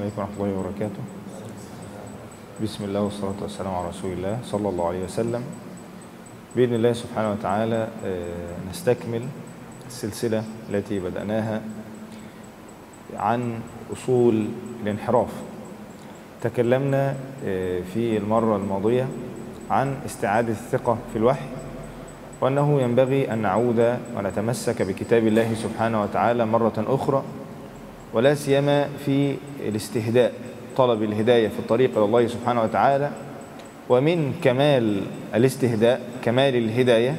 عليكم ورحمة الله وبركاته بسم الله والصلاة والسلام على رسول الله صلى الله عليه وسلم بإذن الله سبحانه وتعالى آه، نستكمل السلسلة التي بدأناها عن أصول الانحراف تكلمنا آه، في المرة الماضية عن استعادة الثقة في الوحي وأنه ينبغي أن نعود ونتمسك بكتاب الله سبحانه وتعالى مرة أخرى ولا سيما في الاستهداء طلب الهداية في الطريق إلى الله سبحانه وتعالى ومن كمال الاستهداء كمال الهداية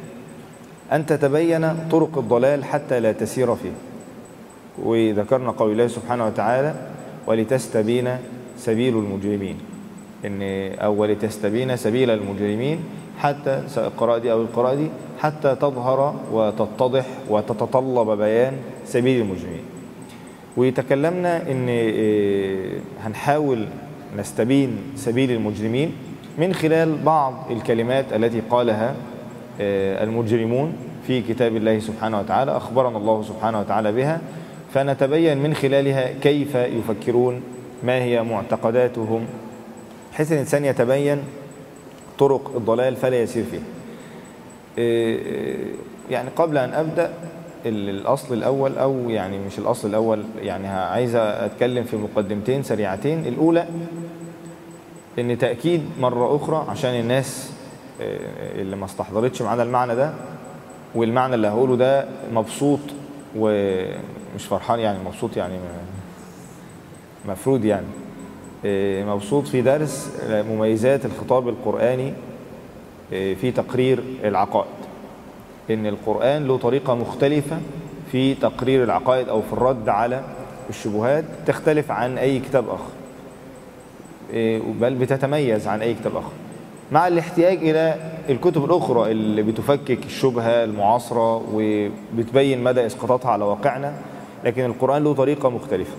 أن تتبين طرق الضلال حتى لا تسير فيه وذكرنا قول الله سبحانه وتعالى ولتستبين سبيل المجرمين إن أو ولتستبين سبيل المجرمين حتى القراءة دي أو القراءة دي حتى تظهر وتتضح وتتطلب بيان سبيل المجرمين وتكلمنا ان إيه، هنحاول نستبين سبيل المجرمين من خلال بعض الكلمات التي قالها آه، المجرمون في كتاب الله سبحانه وتعالى أخبرنا الله سبحانه وتعالى بها فنتبين من خلالها كيف يفكرون ما هي معتقداتهم بحيث الإنسان يتبين طرق الضلال فلا يسير فيها إيه، يعني قبل أن أبدأ ال- الأصل الأول أو يعني مش الأصل الأول يعني ه- عايز أتكلم في مقدمتين سريعتين الأولى إن تأكيد مرة أخرى عشان الناس آه، اللي ما استحضرتش معانا المعنى ده والمعنى اللي هقوله ده مبسوط ومش فرحان يعني مبسوط يعني م- مفروض يعني آه، مبسوط في درس مميزات الخطاب القرآني آه، في تقرير العقائد ان القرآن له طريقة مختلفة في تقرير العقائد او في الرد على الشبهات تختلف عن اي كتاب اخر إيه، بل بتتميز عن اي كتاب اخر مع الاحتياج الى الكتب الاخرى اللي بتفكك الشبهة المعاصرة وبتبين مدى اسقاطاتها على واقعنا لكن القرآن له طريقة مختلفة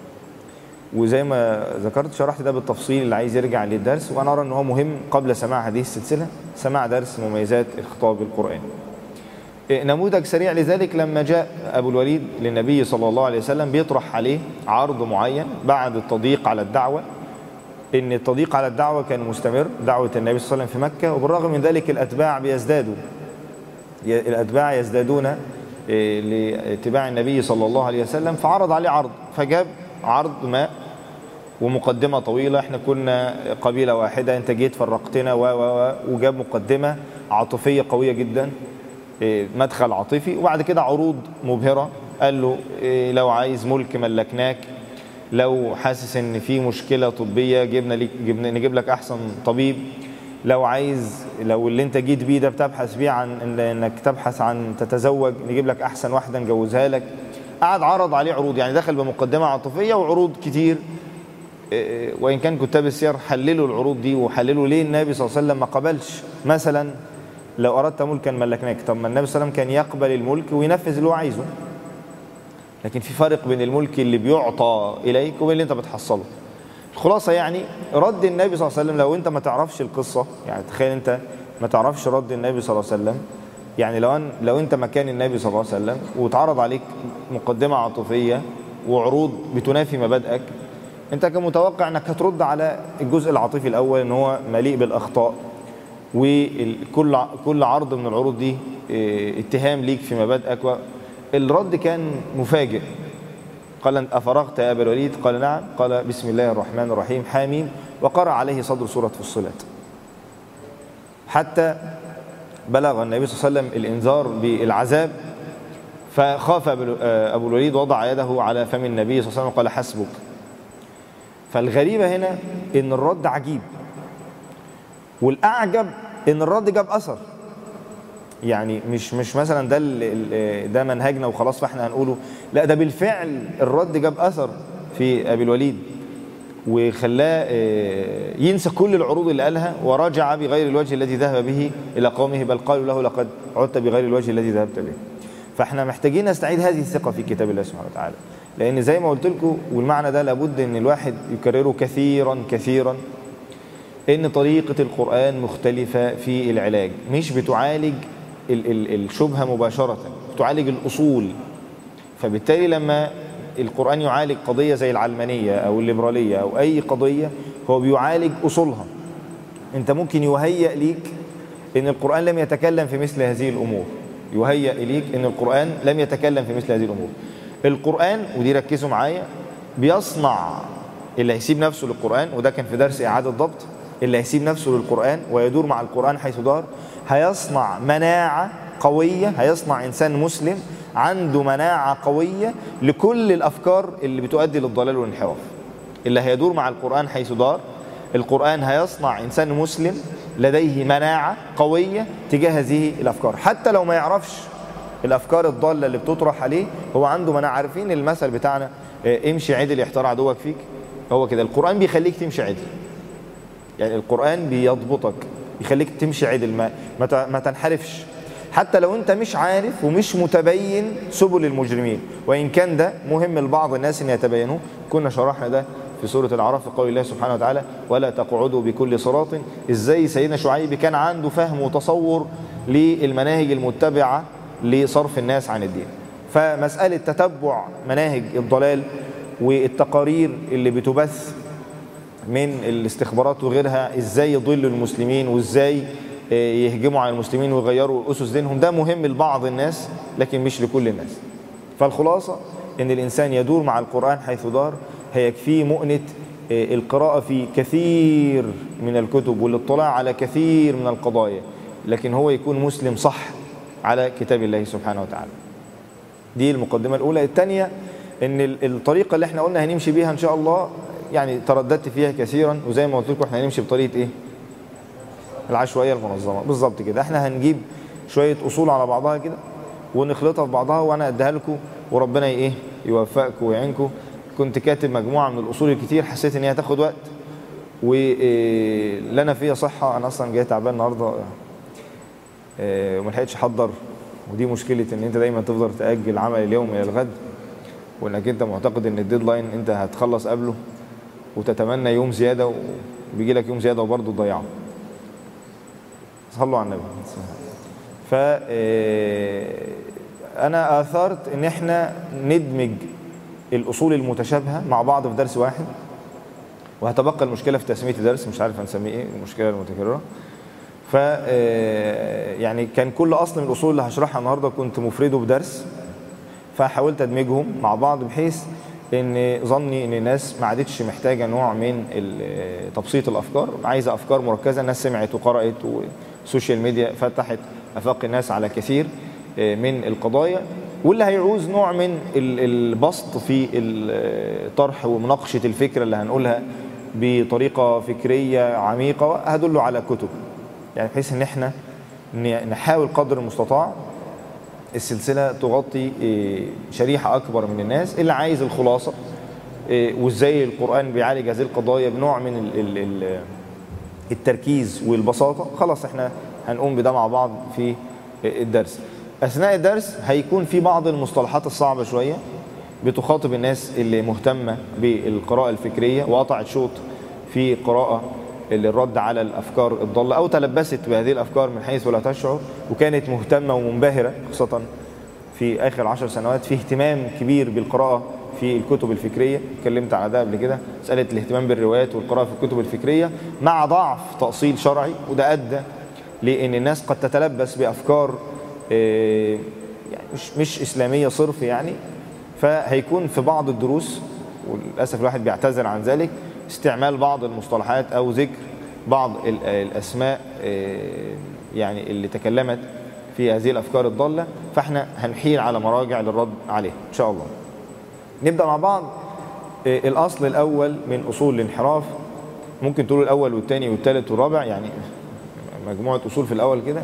وزي ما ذكرت شرحت ده بالتفصيل اللي عايز يرجع للدرس وانا ارى ان هو مهم قبل سماع هذه السلسلة سماع درس مميزات الخطاب القرآني نموذج سريع لذلك لما جاء أبو الوليد للنبي صلى الله عليه وسلم بيطرح عليه عرض معين بعد التضييق على الدعوة إن التضييق على الدعوة كان مستمر دعوة النبي صلى الله عليه وسلم في مكة وبالرغم من ذلك الأتباع بيزدادوا ي- الأتباع يزدادون إيه، لاتباع النبي صلى الله عليه وسلم فعرض عليه عرض فجاب عرض ما ومقدمة طويلة احنا كنا قبيلة واحدة انت جيت فرقتنا و و و وجاب مقدمة عاطفية قوية جدا إيه، مدخل عاطفي وبعد كده عروض مبهرة قال له إيه، لو عايز ملك ملكناك لو حاسس ان في مشكلة طبية جبنا ليك جبنا نجيب لك احسن طبيب لو عايز لو اللي انت جيت بيه ده بتبحث بيه عن إن- انك تبحث عن تتزوج نجيب لك احسن واحدة نجوزها لك قعد عرض عليه عروض يعني دخل بمقدمة عاطفية وعروض كتير إيه، وإن كان كتاب السير حللوا العروض دي وحللوا ليه النبي صلى الله عليه وسلم ما قبلش مثلا لو أردت ملكا ملكناك طب ما النبي صلى الله عليه وسلم كان يقبل الملك وينفذ اللي هو عايزه لكن في فرق بين الملك اللي بيعطى إليك وبين اللي أنت بتحصله الخلاصة يعني رد النبي صلى الله عليه وسلم لو أنت ما تعرفش القصة يعني تخيل أنت ما تعرفش رد النبي صلى الله عليه وسلم يعني لو أن لو أنت مكان النبي صلى الله عليه وسلم واتعرض عليك مقدمة عاطفية وعروض بتنافي مبادئك أنت كان متوقع أنك هترد على الجزء العاطفي الأول أن هو مليء بالأخطاء وكل كل عرض من العروض دي إيه، اتهام ليك في مبادئك و- الرد كان مفاجئ قال أنت أفرغت يا أبا الوليد قال نعم قال بسم الله الرحمن الرحيم حاميم وقرأ عليه صدر سورة فصلت حتى بلغ النبي صلى الله عليه وسلم الإنذار بالعذاب فخاف أبو آه، أبو الوليد وضع يده على فم النبي صلى الله عليه وسلم وقال حسبك فالغريبة هنا إن الرد عجيب والأعجب إن الرد جاب أثر يعني مش مش مثلا ده ال- ال- ده منهجنا وخلاص فاحنا هنقوله لا ده بالفعل الرد جاب اثر في ابي الوليد وخلاه آه، ينسى كل العروض اللي قالها ورجع بغير الوجه الذي ذهب به الى قومه بل قالوا له لقد عدت بغير الوجه الذي ذهبت به فاحنا محتاجين نستعيد هذه الثقه في كتاب الله سبحانه وتعالى لان زي ما قلت لكم والمعنى ده لابد ان الواحد يكرره كثيرا كثيرا ان طريقة القرآن مختلفة في العلاج مش بتعالج ال ال الشبهة مباشرة بتعالج الأصول فبالتالي لما القرآن يعالج قضية زي العلمانية أو الليبرالية أو أي قضية هو بيعالج أصولها أنت ممكن يهيأ ليك أن القرآن لم يتكلم في مثل هذه الأمور يهيأ إليك أن القرآن لم يتكلم في مثل هذه الأمور القرآن ودي ركزوا معايا بيصنع اللي هيسيب نفسه للقرآن وده كان في درس إعادة ضبط اللي هيسيب نفسه للقرآن ويدور مع القرآن حيث دار هيصنع مناعة قوية هيصنع إنسان مسلم عنده مناعة قوية لكل الأفكار اللي بتؤدي للضلال والانحراف اللي هيدور مع القرآن حيث دار القرآن هيصنع إنسان مسلم لديه مناعة قوية تجاه هذه الأفكار حتى لو ما يعرفش الأفكار الضالة اللي بتطرح عليه هو عنده مناعة عارفين المثل بتاعنا اه، امشي عدل يحتار عدوك فيك هو كده القرآن بيخليك تمشي عدل يعني القرآن بيضبطك يخليك تمشي عدل ما, ما ت- ما تنحرفش حتى لو انت مش عارف ومش متبين سبل المجرمين وان كان ده مهم لبعض الناس ان يتبينوه كنا شرحنا ده في سورة الأعراف في قول الله سبحانه وتعالى ولا تقعدوا بكل صراط ازاي سيدنا شعيب كان عنده فهم وتصور للمناهج المتبعة لصرف الناس عن الدين فمسألة تتبع مناهج الضلال والتقارير اللي بتبث من الاستخبارات وغيرها ازاي يضلوا المسلمين وازاي آه، يهجموا على المسلمين ويغيروا اسس دينهم ده مهم لبعض الناس لكن مش لكل الناس فالخلاصه ان الانسان يدور مع القران حيث دار هيكفيه مؤنه آه، القراءه في كثير من الكتب والاطلاع على كثير من القضايا لكن هو يكون مسلم صح على كتاب الله سبحانه وتعالى دي المقدمة الأولى الثانية إن ال- الطريقة اللي احنا قلنا هنمشي بيها إن شاء الله يعني ترددت فيها كثيرا وزي ما قلت لكم احنا هنمشي بطريقة إيه؟ العشوائية المنظمة بالظبط كده احنا هنجيب شوية أصول على بعضها كده ونخلطها في بعضها وأنا أديها لكم وربنا إيه يوفقكم ويعينكم كنت كاتب مجموعة من الأصول الكتير حسيت إن هي هتاخد وقت ولنا فيها صحة أنا أصلا جاي تعبان النهاردة آه، وما لحقتش احضر ودي مشكله ان انت دايما تفضل تاجل عمل اليوم الى الغد وانك انت معتقد ان الديدلاين انت هتخلص قبله وتتمنى يوم زياده وبيجي لك يوم زياده وبرضه تضيعه صلوا على النبي ف آه، انا اثرت ان احنا ندمج الاصول المتشابهه مع بعض في درس واحد وهتبقى المشكله في تسميه الدرس مش عارف هنسميه ايه المشكله المتكرره ف آه، يعني كان كل اصل من الاصول اللي هشرحها النهارده كنت مفرده بدرس فحاولت ادمجهم مع بعض بحيث ان ظني ان الناس ما عادتش محتاجه نوع من ال- تبسيط الافكار عايزه افكار مركزه الناس سمعت وقرات والسوشيال ميديا فتحت افاق الناس على كثير آه، من القضايا واللي هيعوز نوع من ال- البسط في الطرح ومناقشه الفكره اللي هنقولها بطريقه فكريه عميقه هدله على كتب يعني بحيث ان احنا ن- نحاول قدر المستطاع السلسله تغطي إيه، شريحه اكبر من الناس اللي عايز الخلاصه إيه، وازاي القران بيعالج هذه القضايا بنوع من ال ال ال التركيز والبساطه خلاص احنا هنقوم بده مع بعض في الدرس اثناء الدرس هيكون في بعض المصطلحات الصعبه شويه بتخاطب الناس اللي مهتمه بالقراءه الفكريه وقطعت شوط في قراءه للرد على الافكار الضاله او تلبست بهذه الافكار من حيث لا تشعر وكانت مهتمه ومنبهره خاصه في اخر عشر سنوات في اهتمام كبير بالقراءه في الكتب الفكريه اتكلمت على ده قبل كده مساله الاهتمام بالروايات والقراءه في الكتب الفكريه مع ضعف تاصيل شرعي وده ادى لان الناس قد تتلبس بافكار آه، يعني مش مش اسلاميه صرف يعني فهيكون في بعض الدروس وللاسف الواحد بيعتذر عن ذلك استعمال بعض المصطلحات او ذكر بعض ال- الاسماء آه، يعني اللي تكلمت في هذه الافكار الضاله فاحنا هنحيل على مراجع للرد عليها ان شاء الله. نبدا مع بعض آه، الاصل الاول من اصول الانحراف ممكن تقول الاول والثاني والثالث والرابع يعني مجموعه اصول في الاول كده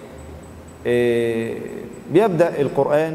آه، بيبدا القران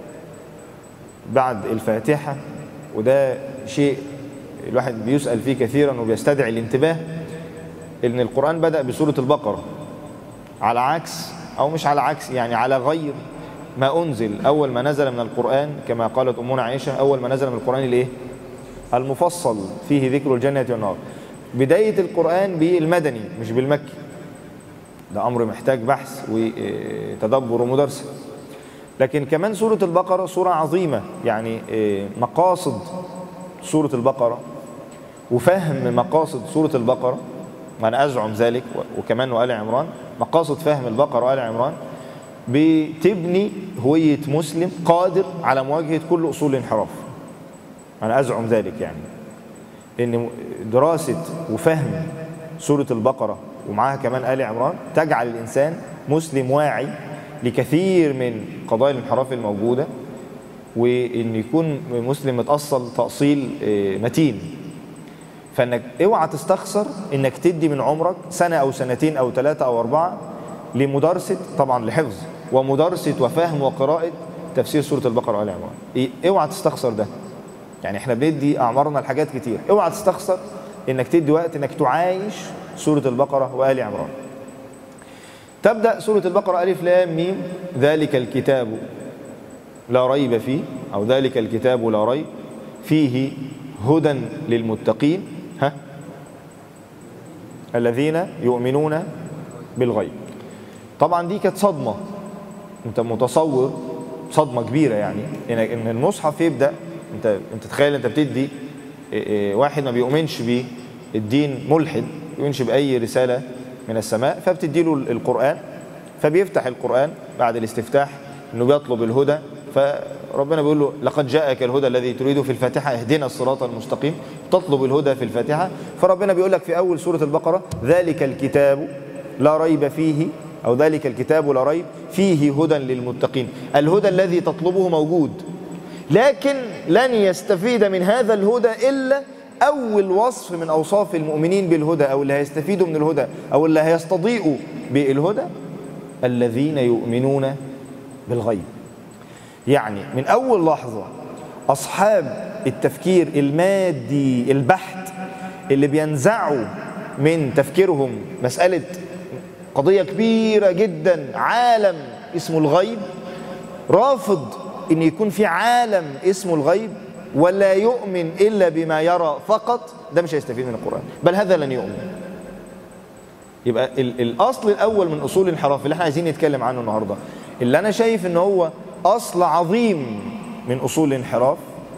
بعد الفاتحه وده شيء الواحد بيسال فيه كثيرا وبيستدعي الانتباه ان القران بدا بسوره البقره على عكس او مش على عكس يعني على غير ما انزل اول ما نزل من القران كما قالت امنا عائشه اول ما نزل من القران الايه المفصل فيه ذكر الجنه والنار بدايه القران بالمدني مش بالمكي ده امر محتاج بحث وتدبر ومدرسه لكن كمان سورة البقرة سورة عظيمة يعني آه، مقاصد سورة البقرة وفهم مقاصد سورة البقرة وأنا أزعم ذلك و- وكمان وآل عمران مقاصد فهم البقرة وآل عمران بتبني هوية مسلم قادر على مواجهة كل أصول الانحراف أنا أزعم ذلك يعني ان دراسه وفهم سوره البقره ومعاها كمان ال عمران تجعل الانسان مسلم واعي لكثير من قضايا الانحراف الموجوده وان يكون مسلم متاصل تاصيل آه، متين فانك اوعى تستخسر انك تدي من عمرك سنه او سنتين او ثلاثه او اربعه لمدارسه طبعا لحفظ ومدارسه وفهم وقراءه تفسير سوره البقره وال عمران إيه- اوعى تستخسر ده يعني احنا بندي اعمارنا لحاجات كتير اوعى تستخسر انك تدي وقت انك تعايش سوره البقره وال عمران تبدا سوره البقره الف لام ميم ذلك الكتاب لا ريب فيه او ذلك الكتاب لا ريب فيه هدى للمتقين ها الذين يؤمنون بالغيب طبعا دي كانت صدمه انت متصور صدمه كبيره يعني ان ان المصحف يبدا انت انت تخيل انت بتدي إيه إيه واحد ما بيؤمنش بالدين ملحد ما بيؤمنش باي رساله من السماء فبتدي له القران فبيفتح القران بعد الاستفتاح انه بيطلب الهدى فربنا بيقول له لقد جاءك الهدى الذي تريده في الفاتحه اهدنا الصراط المستقيم تطلب الهدى في الفاتحه فربنا بيقول لك في اول سوره البقره ذلك الكتاب لا ريب فيه أو ذلك الكتاب لا ريب فيه هدى للمتقين الهدى الذي تطلبه موجود لكن لن يستفيد من هذا الهدى إلا أول وصف من أوصاف المؤمنين بالهدى أو اللي هيستفيدوا من الهدى أو اللي هيستضيئوا بالهدى الذين يؤمنون بالغيب يعني من أول لحظة أصحاب التفكير المادي البحت اللي بينزعوا من تفكيرهم مسألة قضية كبيرة جدا عالم اسمه الغيب رافض ان يكون في عالم اسمه الغيب ولا يؤمن الا بما يرى فقط ده مش هيستفيد من القرآن بل هذا لن يؤمن يبقى ال- الاصل الاول من اصول الانحراف اللي احنا عايزين نتكلم عنه النهارده اللي انا شايف ان هو اصل عظيم من اصول الانحراف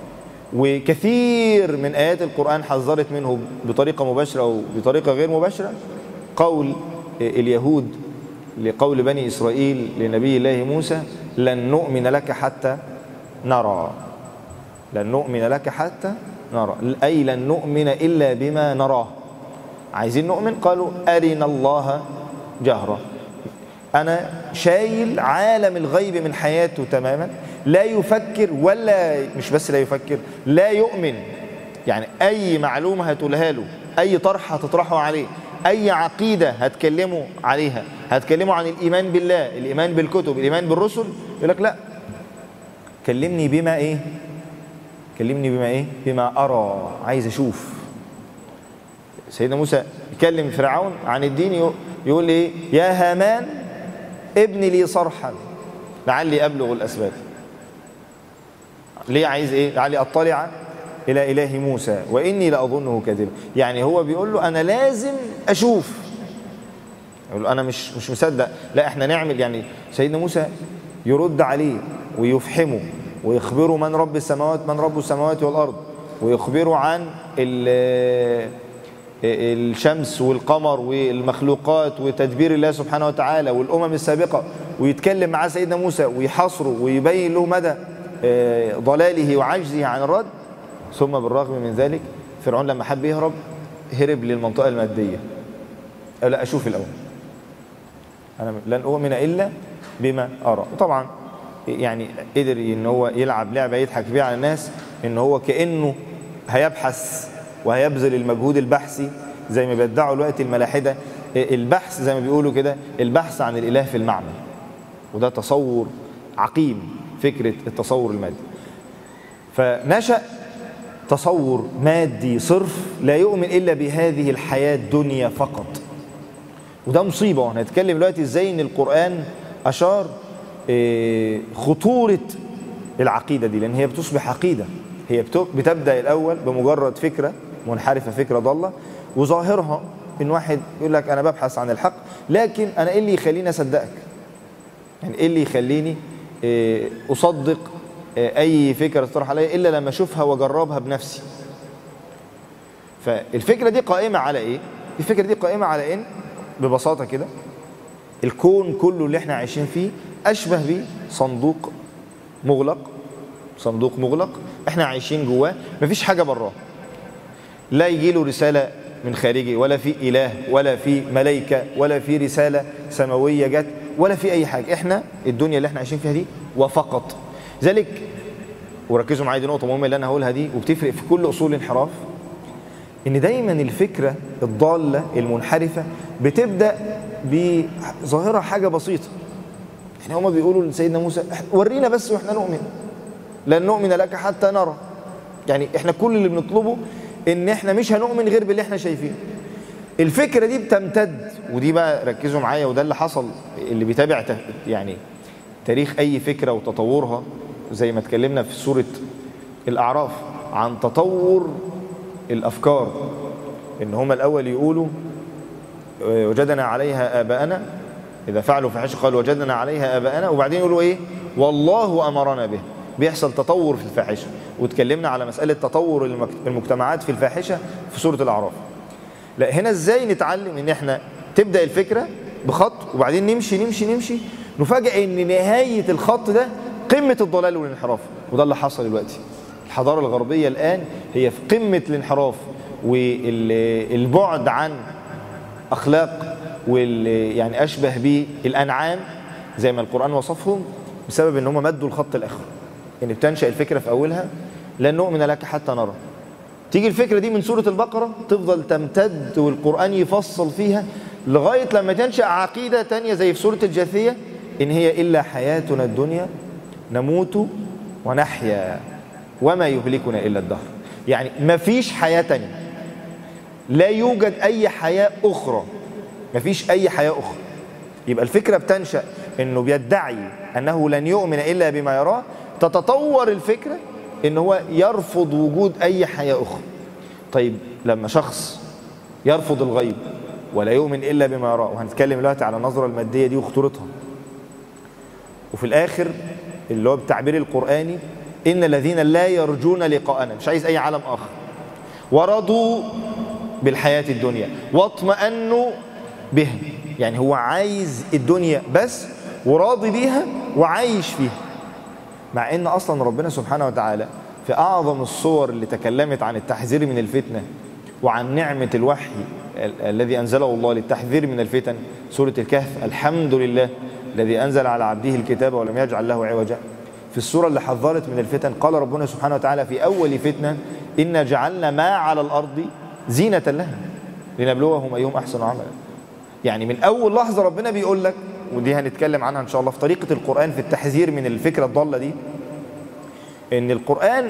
وكثير من ايات القران حذرت منه بطريقه مباشره او بطريقه غير مباشره قول اليهود لقول بني اسرائيل لنبي الله موسى لن نؤمن لك حتى نرى لن نؤمن لك حتى نرى اي لن نؤمن الا بما نراه عايزين نؤمن قالوا ارنا الله جهره انا شايل عالم الغيب من حياته تماما لا يفكر ولا مش بس لا يفكر لا يؤمن يعني اي معلومه هتقولها له اي طرح هتطرحه عليه اي عقيده هتكلمه عليها هتكلمه عن الايمان بالله الايمان بالكتب الايمان بالرسل يقول لك لا كلمني بما ايه كلمني بما ايه بما ارى عايز اشوف سيدنا موسى يكلم فرعون عن الدين يقول ايه يا هامان ابن لي صرحا لعلي ابلغ الاسباب ليه عايز ايه لعلي اطلع الى اله موسى واني لاظنه كاذبا يعني هو بيقول له انا لازم اشوف يقول له انا مش مش مصدق لا احنا نعمل يعني سيدنا موسى يرد عليه ويفحمه ويخبره من رب السماوات من رب السماوات والارض ويخبره عن الشمس والقمر والمخلوقات وتدبير الله سبحانه وتعالى والامم السابقه ويتكلم مع سيدنا موسى ويحاصره ويبين له مدى ضلاله وعجزه عن الرد ثم بالرغم من ذلك فرعون لما حب يهرب هرب للمنطقه الماديه قال لا اشوف الاول انا لن اؤمن الا بما ارى وطبعا يعني قدر ان هو يلعب لعبه يضحك بيها على الناس ان هو كانه هيبحث وهيبذل المجهود البحثي زي ما بيدعوا دلوقتي الملاحده البحث زي ما بيقولوا كده البحث عن الاله في المعمل وده تصور عقيم فكره التصور المادي فنشا تصور مادي صرف لا يؤمن الا بهذه الحياه الدنيا فقط وده مصيبه وهنتكلم دلوقتي ازاي ان القران اشار خطوره العقيده دي لان هي بتصبح عقيده هي بتبدا الاول بمجرد فكره منحرفه فكره ضاله وظاهرها ان واحد يقول لك انا ببحث عن الحق لكن انا ايه اللي يخليني اصدقك يعني ايه اللي يخليني إيه، اصدق إيه، اي فكره تطرح عليا الا لما اشوفها واجربها بنفسي فالفكره دي قائمه على ايه الفكره دي قائمه على ان ببساطه كده الكون كله اللي احنا عايشين فيه اشبه بصندوق مغلق صندوق مغلق احنا عايشين جواه مفيش حاجه براه لا يجي له رساله من خارجي ولا في اله ولا في ملائكه ولا في رساله سماويه جت ولا في اي حاجه احنا الدنيا اللي احنا عايشين فيها دي وفقط ذلك وركزوا معايا دي نقطه مهمه اللي انا هقولها دي وبتفرق في كل اصول الانحراف ان دايما الفكره الضاله المنحرفه بتبدا بظاهره حاجه بسيطه يعني هما بيقولوا لسيدنا موسى "إح- ورينا بس واحنا نؤمن لن نؤمن لك حتى نرى يعني احنا كل اللي بنطلبه ان احنا مش هنؤمن غير باللي احنا شايفينه الفكره دي بتمتد ودي بقى ركزوا معايا وده اللي حصل اللي بيتابع ته- يعني تاريخ اي فكره وتطورها زي ما اتكلمنا في سوره الاعراف عن تطور الافكار ان هما الاول يقولوا آه، وجدنا عليها اباءنا اذا فعلوا فحش قالوا وجدنا عليها اباءنا وبعدين يقولوا ايه والله امرنا به بيحصل تطور في الفاحشه واتكلمنا على مساله تطور المك- المجتمعات في الفاحشه في سوره الاعراف لا هنا ازاي نتعلم ان احنا تبدا الفكره بخط وبعدين نمشي نمشي نمشي نفاجئ ان نهايه الخط ده قمه الضلال والانحراف وده اللي حصل دلوقتي الحضاره الغربيه الان هي في قمه الانحراف والبعد عن اخلاق وال يعني اشبه بالانعام زي ما القران وصفهم بسبب ان هم مدوا الخط الاخر ان بتنشا الفكره في اولها لن نؤمن لك حتى نرى تيجي الفكره دي من سوره البقره تفضل تمتد والقران يفصل فيها لغايه لما تنشا عقيده تانية زي في سوره الجاثيه ان هي الا حياتنا الدنيا نموت ونحيا وما يهلكنا الا الدهر يعني ما فيش حياه تانية لا يوجد اي حياه اخرى ما فيش اي حياه اخرى يبقى الفكره بتنشا انه بيدعي انه لن يؤمن الا بما يراه تتطور الفكره ان هو يرفض وجود اي حياه اخرى طيب لما شخص يرفض الغيب ولا يؤمن الا بما يراه وهنتكلم دلوقتي على النظره الماديه دي وخطورتها وفي الاخر اللي هو بالتعبير القراني ان الذين لا يرجون لقاءنا مش عايز اي عالم اخر ورضوا بالحياه الدنيا واطمأنوا بها يعني هو عايز الدنيا بس وراضي بيها وعايش فيها مع ان اصلا ربنا سبحانه وتعالى في اعظم الصور اللي تكلمت عن التحذير من الفتنه وعن نعمه الوحي ال- الذي انزله الله للتحذير من الفتن سوره الكهف الحمد لله الذي انزل على عبده الكتاب ولم يجعل له عوجا في السوره اللي حذرت من الفتن قال ربنا سبحانه وتعالى في اول فتنه انا جعلنا ما على الارض زينه لها لنبلوهم ايهم احسن عملا يعني من اول لحظه ربنا بيقول لك ودي هنتكلم عنها ان شاء الله في طريقه القران في التحذير من الفكره الضاله دي ان القران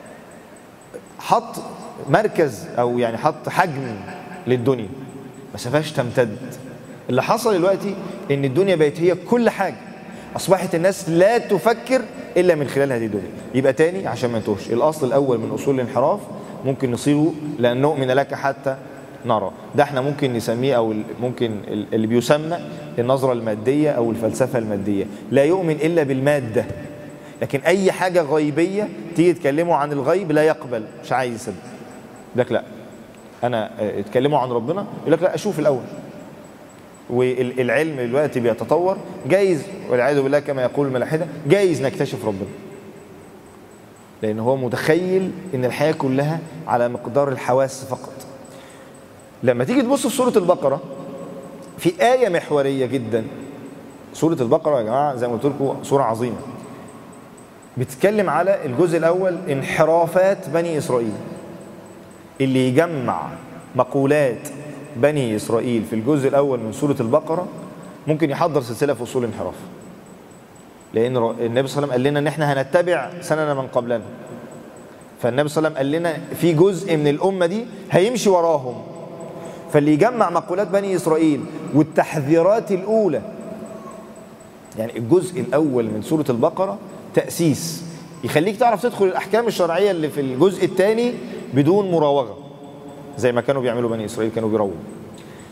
حط مركز او يعني حط حجم للدنيا ما سابهاش تمتد اللي حصل دلوقتي ان الدنيا بقت هي كل حاجه اصبحت الناس لا تفكر الا من خلال هذه الدنيا يبقى تاني عشان ما نتوهش الاصل الاول من اصول الانحراف ممكن نصيغه لان نؤمن لك حتى نرى ده احنا ممكن نسميه او ال- ممكن ال- اللي بيسمى النظره الماديه او الفلسفه الماديه لا يؤمن الا بالماده لكن اي حاجه غيبيه تيجي تكلمه عن الغيب لا يقبل مش عايز يصدق يقول لك لا انا اه، اتكلموا عن ربنا يقول لك لا اشوف الاول والعلم دلوقتي بيتطور جايز والعياذ بالله كما يقول الملاحده جايز نكتشف ربنا لان هو متخيل ان الحياه كلها على مقدار الحواس فقط لما تيجي تبص في سوره البقره في ايه محوريه جدا سوره البقره يا جماعه زي ما قلت لكم سوره عظيمه بتتكلم على الجزء الاول انحرافات بني اسرائيل اللي يجمع مقولات بني اسرائيل في الجزء الاول من سوره البقره ممكن يحضر سلسله في اصول الانحراف لان ر- النبي صلى الله عليه وسلم قال لنا ان احنا هنتبع سنن من قبلنا فالنبي صلى الله عليه وسلم قال لنا في جزء من الامه دي هيمشي وراهم فاللي يجمع مقولات بني اسرائيل والتحذيرات الاولى يعني الجزء الاول من سوره البقره تاسيس يخليك تعرف تدخل الاحكام الشرعيه اللي في الجزء الثاني بدون مراوغه زي ما كانوا بيعملوا بني اسرائيل كانوا بيرووا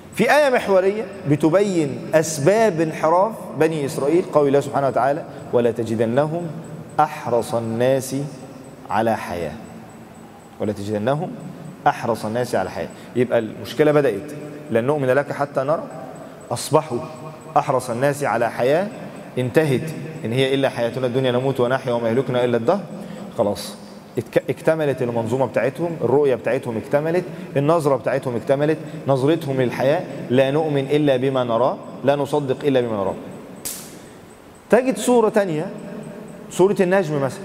في آية محورية بتبين أسباب انحراف بني إسرائيل قول الله سبحانه وتعالى ولا تجدنهم أحرص الناس على حياة ولا تجدنهم أحرص الناس على حياة يبقى المشكلة بدأت لن نؤمن لك حتى نرى أصبحوا أحرص الناس على حياة انتهت إن هي إلا حياتنا الدنيا نموت ونحيا وما يهلكنا إلا الدهر خلاص اكتملت المنظومة بتاعتهم الرؤية بتاعتهم اكتملت النظرة بتاعتهم اكتملت نظرتهم للحياة لا نؤمن إلا بما نراه لا نصدق إلا بما نراه تجد صورة تانية صورة النجم مثلا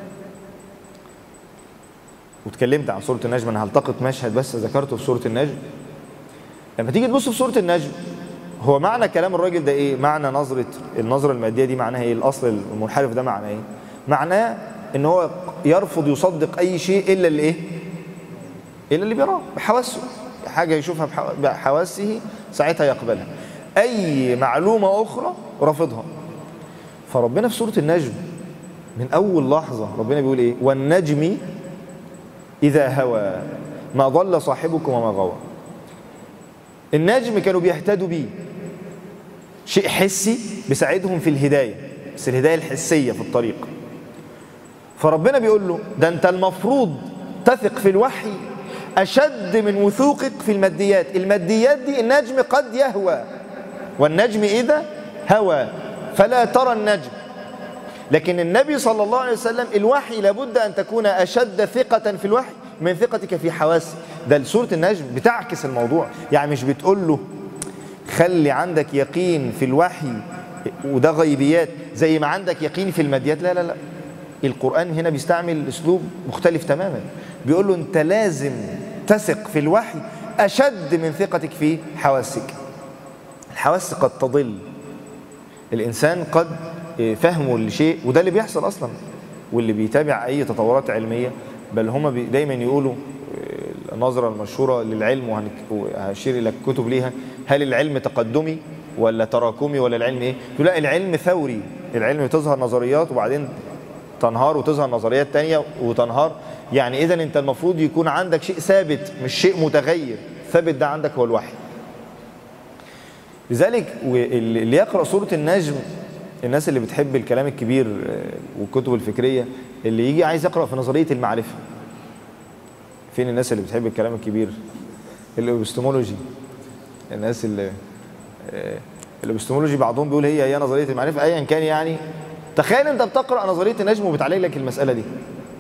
واتكلمت عن سورة النجم أنا هلتقط مشهد بس ذكرته في سورة النجم لما تيجي تبص في سورة النجم هو معنى كلام الراجل ده ايه معنى نظرة النظرة المادية دي معناها ايه الاصل المنحرف ده معناه ايه معناه ان هو يرفض يصدق اي شيء الا اللي ايه الا اللي بيراه بحواسه حاجة يشوفها بحواسه ساعتها يقبلها اي معلومة اخرى رافضها فربنا في سورة النجم من اول لحظة ربنا بيقول ايه والنجم اذا هوى ما ضل صاحبكم وما غوى النجم كانوا بيهتدوا بيه شيء حسي بيساعدهم في الهداية بس الهداية الحسية في الطريق فربنا بيقول له ده انت المفروض تثق في الوحي أشد من وثوقك في الماديات الماديات دي النجم قد يهوى والنجم إذا هوى فلا ترى النجم لكن النبي صلى الله عليه وسلم الوحي لابد أن تكون أشد ثقة في الوحي من ثقتك في حواسك ده سورة النجم بتعكس الموضوع يعني مش بتقول له خلي عندك يقين في الوحي وده غيبيات زي ما عندك يقين في الماديات لا لا لا القرآن هنا بيستعمل اسلوب مختلف تماما بيقول له انت لازم تثق في الوحي أشد من ثقتك في حواسك الحواس قد تضل الإنسان قد فهمه لشيء وده اللي بيحصل أصلا واللي بيتابع أي تطورات علمية بل هم دايما يقولوا النظرة المشهورة للعلم وهشير إلى الكتب ليها هل العلم تقدمي ولا تراكمي ولا العلم إيه؟ لا العلم ثوري العلم تظهر نظريات وبعدين تنهار وتظهر نظريات تانية وتنهار يعني إذا أنت المفروض يكون عندك شيء ثابت مش شيء متغير ثابت ده عندك هو الوحي لذلك اللي يقرأ سورة النجم الناس اللي بتحب الكلام الكبير والكتب الفكرية اللي يجي عايز يقرأ في نظرية المعرفة فين الناس اللي بتحب الكلام الكبير الابستمولوجي الناس اللي الابستمولوجي بعضهم بيقول هي هي نظرية المعرفة ايا كان يعني تخيل انت بتقرأ نظرية النجم وبتعالج لك المسألة دي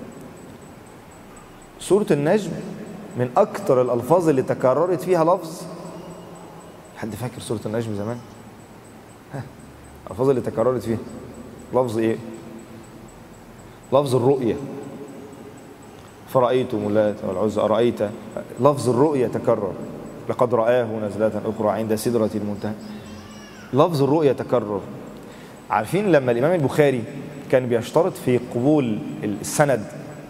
سورة النجم من اكتر الالفاظ اللي تكررت فيها لفظ حد فاكر سورة النجم زمان ها الالفاظ اللي تكررت فيها لفظ ايه لفظ الرؤية فرأيتم اللات والعزى أرأيت لفظ الرؤية تكرر لقد رآه نزلة أخرى عند سدرة المنتهى لفظ الرؤية تكرر عارفين لما الإمام البخاري كان بيشترط في قبول السند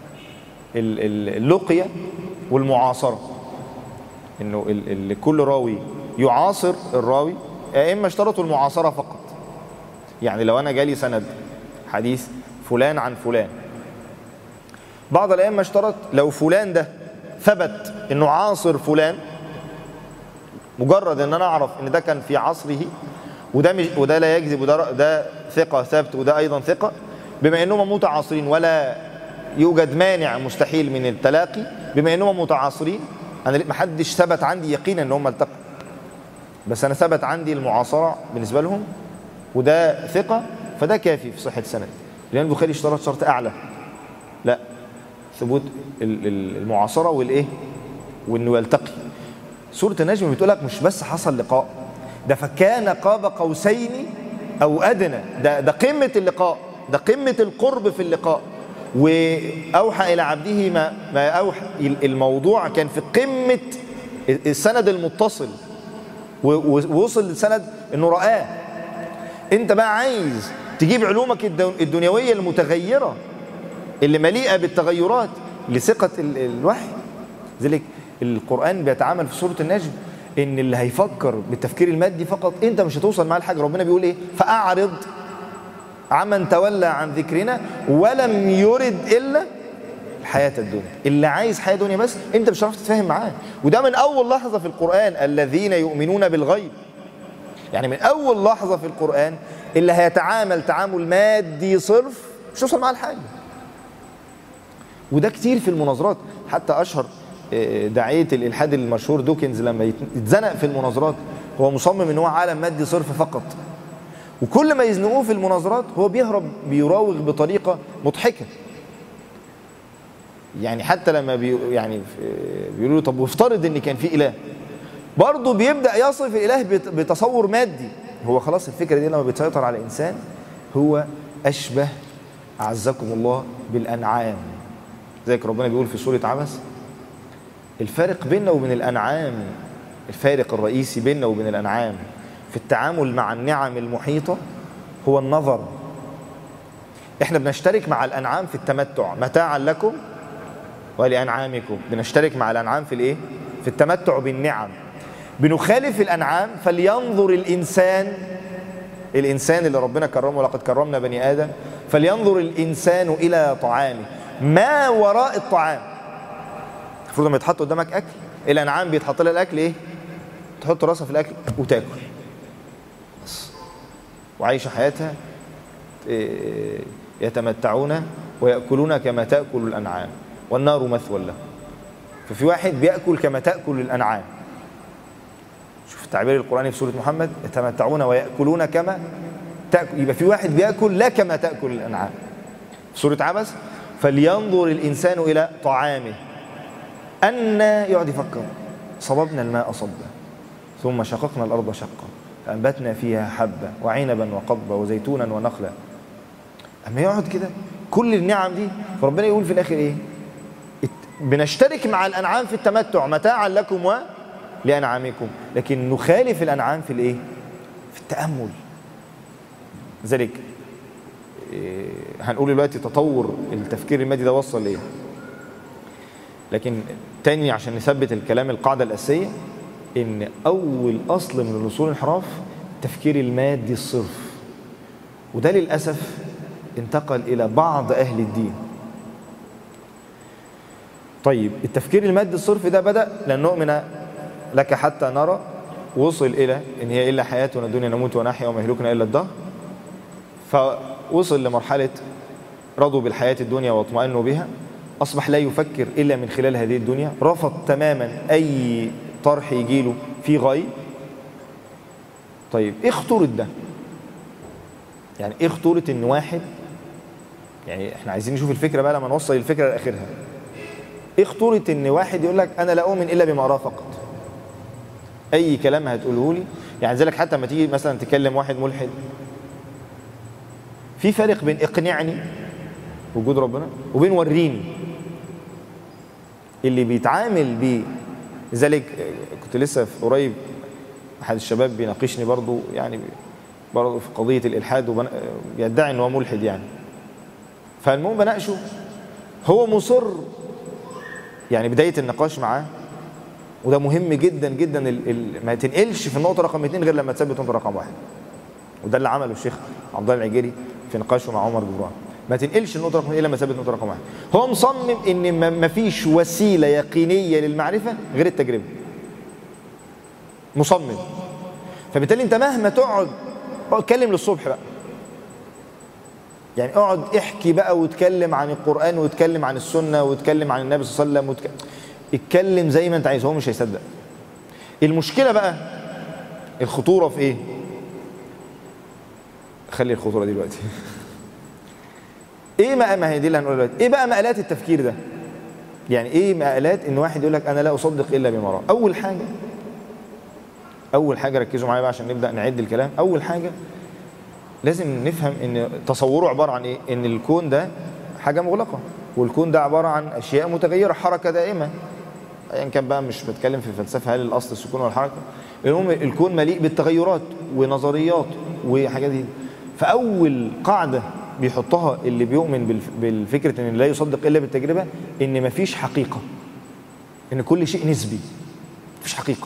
اللقية والمعاصرة انه ال- ال- كل راوي يعاصر الراوي يا اما اشترطوا المعاصرة فقط يعني لو انا جالي سند حديث فلان عن فلان بعض الائمه اشترط لو فلان ده ثبت انه عاصر فلان مجرد ان انا اعرف ان ده كان في عصره وده مش وده لا يكذب وده ده ثقه ثابت وده ايضا ثقه بما انهم متعاصرين ولا يوجد مانع مستحيل من التلاقي بما انهم متعاصرين انا ما حدش ثبت عندي يقينا ان هم التقوا بس انا ثبت عندي المعاصره بالنسبه لهم وده ثقه فده كافي في صحه السند لان البخاري اشترط شرط اعلى لا ثبوت ال- ال- المعاصره والايه وانه يلتقي سوره النجم بتقول لك مش بس حصل لقاء ده فكان قاب قوسين او ادنى ده ده قمه اللقاء ده قمه القرب في اللقاء واوحى الى عبده ما ما اوحى الموضوع كان في قمه السند المتصل و- و- ووصل للسند انه رآه انت بقى عايز تجيب علومك الدو- الدنيويه المتغيره اللي مليئه بالتغيرات لثقه ال- الوحي ذلك القران بيتعامل في سوره النجم ان اللي هيفكر بالتفكير المادي فقط انت مش هتوصل معاه لحاجه ربنا بيقول ايه فاعرض عمن تولى عن ذكرنا ولم يرد الا الحياه الدنيا اللي عايز حياه دنيا بس انت مش هتعرف تتفاهم معاه وده من اول لحظه في القران الذين يؤمنون بالغيب يعني من اول لحظه في القران اللي هيتعامل تعامل مادي صرف مش هيوصل معاه لحاجه وده كتير في المناظرات حتى اشهر آه، داعيه الالحاد المشهور دوكنز لما يت- يتزنق في المناظرات هو مصمم ان هو عالم مادي صرف فقط وكل ما يزنقوه في المناظرات هو بيهرب بيراوغ بطريقه مضحكه يعني حتى لما بي يعني في- بيقولوا له طب وافترض ان كان في اله برضه بيبدا يصف الاله بت- بتصور مادي هو خلاص الفكره دي لما بتسيطر على الانسان هو اشبه اعزكم الله بالانعام زيك ربنا بيقول في سوره عبس الفارق بيننا وبين الانعام الفارق الرئيسي بيننا وبين الانعام في التعامل مع النعم المحيطه هو النظر احنا بنشترك مع الانعام في التمتع متاعا لكم ولانعامكم بنشترك مع الانعام في الايه في التمتع بالنعم بنخالف الانعام فلينظر الانسان الانسان اللي ربنا كرمه ولقد كرمنا بني ادم فلينظر الانسان الى طعامه ما وراء الطعام المفروض لما يتحط قدامك اكل الانعام بيتحط لها الاكل ايه تحط راسها في الاكل وتاكل بس. وعايشه حياتها إيه، يتمتعون ويأكلون كما تأكل الأنعام والنار مثوى له ففي واحد بيأكل كما تأكل الأنعام شوف التعبير القرآني في سورة محمد يتمتعون ويأكلون كما تأكل يبقى في واحد بيأكل لا كما تأكل الأنعام في سورة عبس فلينظر الإنسان إلى طعامه أن يقعد يفكر صببنا الماء صبا ثم شققنا الأرض شقا فأنبتنا فيها حبة وعنبا وقضبا وزيتونا ونخلا أما يقعد كده كل النعم دي فربنا يقول في الآخر إيه ات- بنشترك مع الأنعام في التمتع متاعا لكم ولأنعامكم لكن نخالف الأنعام في الإيه في التأمل ذلك إيه، هنقول دلوقتي تطور التفكير المادي ده وصل لإيه لكن تاني عشان نثبت الكلام القاعدة الأساسية إن أول أصل من الوصول الانحراف التفكير المادي الصرف وده للأسف انتقل إلى بعض أهل الدين طيب التفكير المادي الصرف ده بدأ لن نؤمن لك حتى نرى وصل إلى إن هي إلا حياتنا الدنيا نموت ونحيا وما يهلكنا إلا الدهر فوصل لمرحلة رضوا بالحياة الدنيا واطمأنوا بها أصبح لا يفكر إلا من خلال هذه الدنيا رفض تماما أي طرح يجيله في غاية طيب إيه خطورة ده؟ يعني إيه خطورة إن واحد يعني إحنا عايزين نشوف الفكرة بقى لما نوصل الفكرة لآخرها إيه خطورة إن واحد يقول لك أنا لا أؤمن إلا بما أراه فقط أي كلام هتقوله لي يعني ذلك حتى لما تيجي مثلا تكلم واحد ملحد في فرق بين اقنعني وجود ربنا وبين وريني اللي بيتعامل بيه لذلك كنت لسه في قريب احد الشباب بيناقشني برضو يعني برضو في قضيه الالحاد وبيدعي ان هو ملحد يعني فالمهم بناقشه هو مصر يعني بدايه النقاش معاه وده مهم جدا جدا ال ال ما تنقلش في النقطه رقم اثنين غير لما تثبت نقطه رقم واحد وده اللي عمله الشيخ عبد الله العجيري في نقاشه مع عمر جبران ما تنقلش النقطه رقم الا لما ثبت نقطه رقم واحد هو مصمم ان ما- ما فيش وسيله يقينيه للمعرفه غير التجربه مصمم فبالتالي انت مهما تقعد اتكلم للصبح بقى يعني اقعد احكي بقى واتكلم عن القران واتكلم عن السنه واتكلم عن النبي صلى الله عليه وسلم وتك... اتكلم زي ما انت عايز هو مش هيصدق المشكله بقى الخطوره في ايه خلي الخطوره دي دلوقتي ايه ما ما هي دي اللي هنقولها دلوقتي ايه بقى مقالات التفكير ده يعني ايه مقالات ان واحد يقول لك انا لا اصدق الا بما رأى اول حاجه اول حاجه ركزوا معايا بقى عشان نبدا نعد الكلام اول حاجه لازم نفهم ان تصوره عباره عن ايه ان الكون ده حاجه مغلقه والكون ده عباره عن اشياء متغيره حركه دائمه ايا كان بقى مش بتكلم في فلسفه هل الاصل السكون ولا الحركه المهم الكون مليء بالتغيرات ونظريات وحاجات دي فاول قاعده بيحطها اللي بيؤمن بالف- بالفكره ان لا يصدق الا بالتجربه ان مفيش حقيقه ان كل شيء نسبي مفيش حقيقه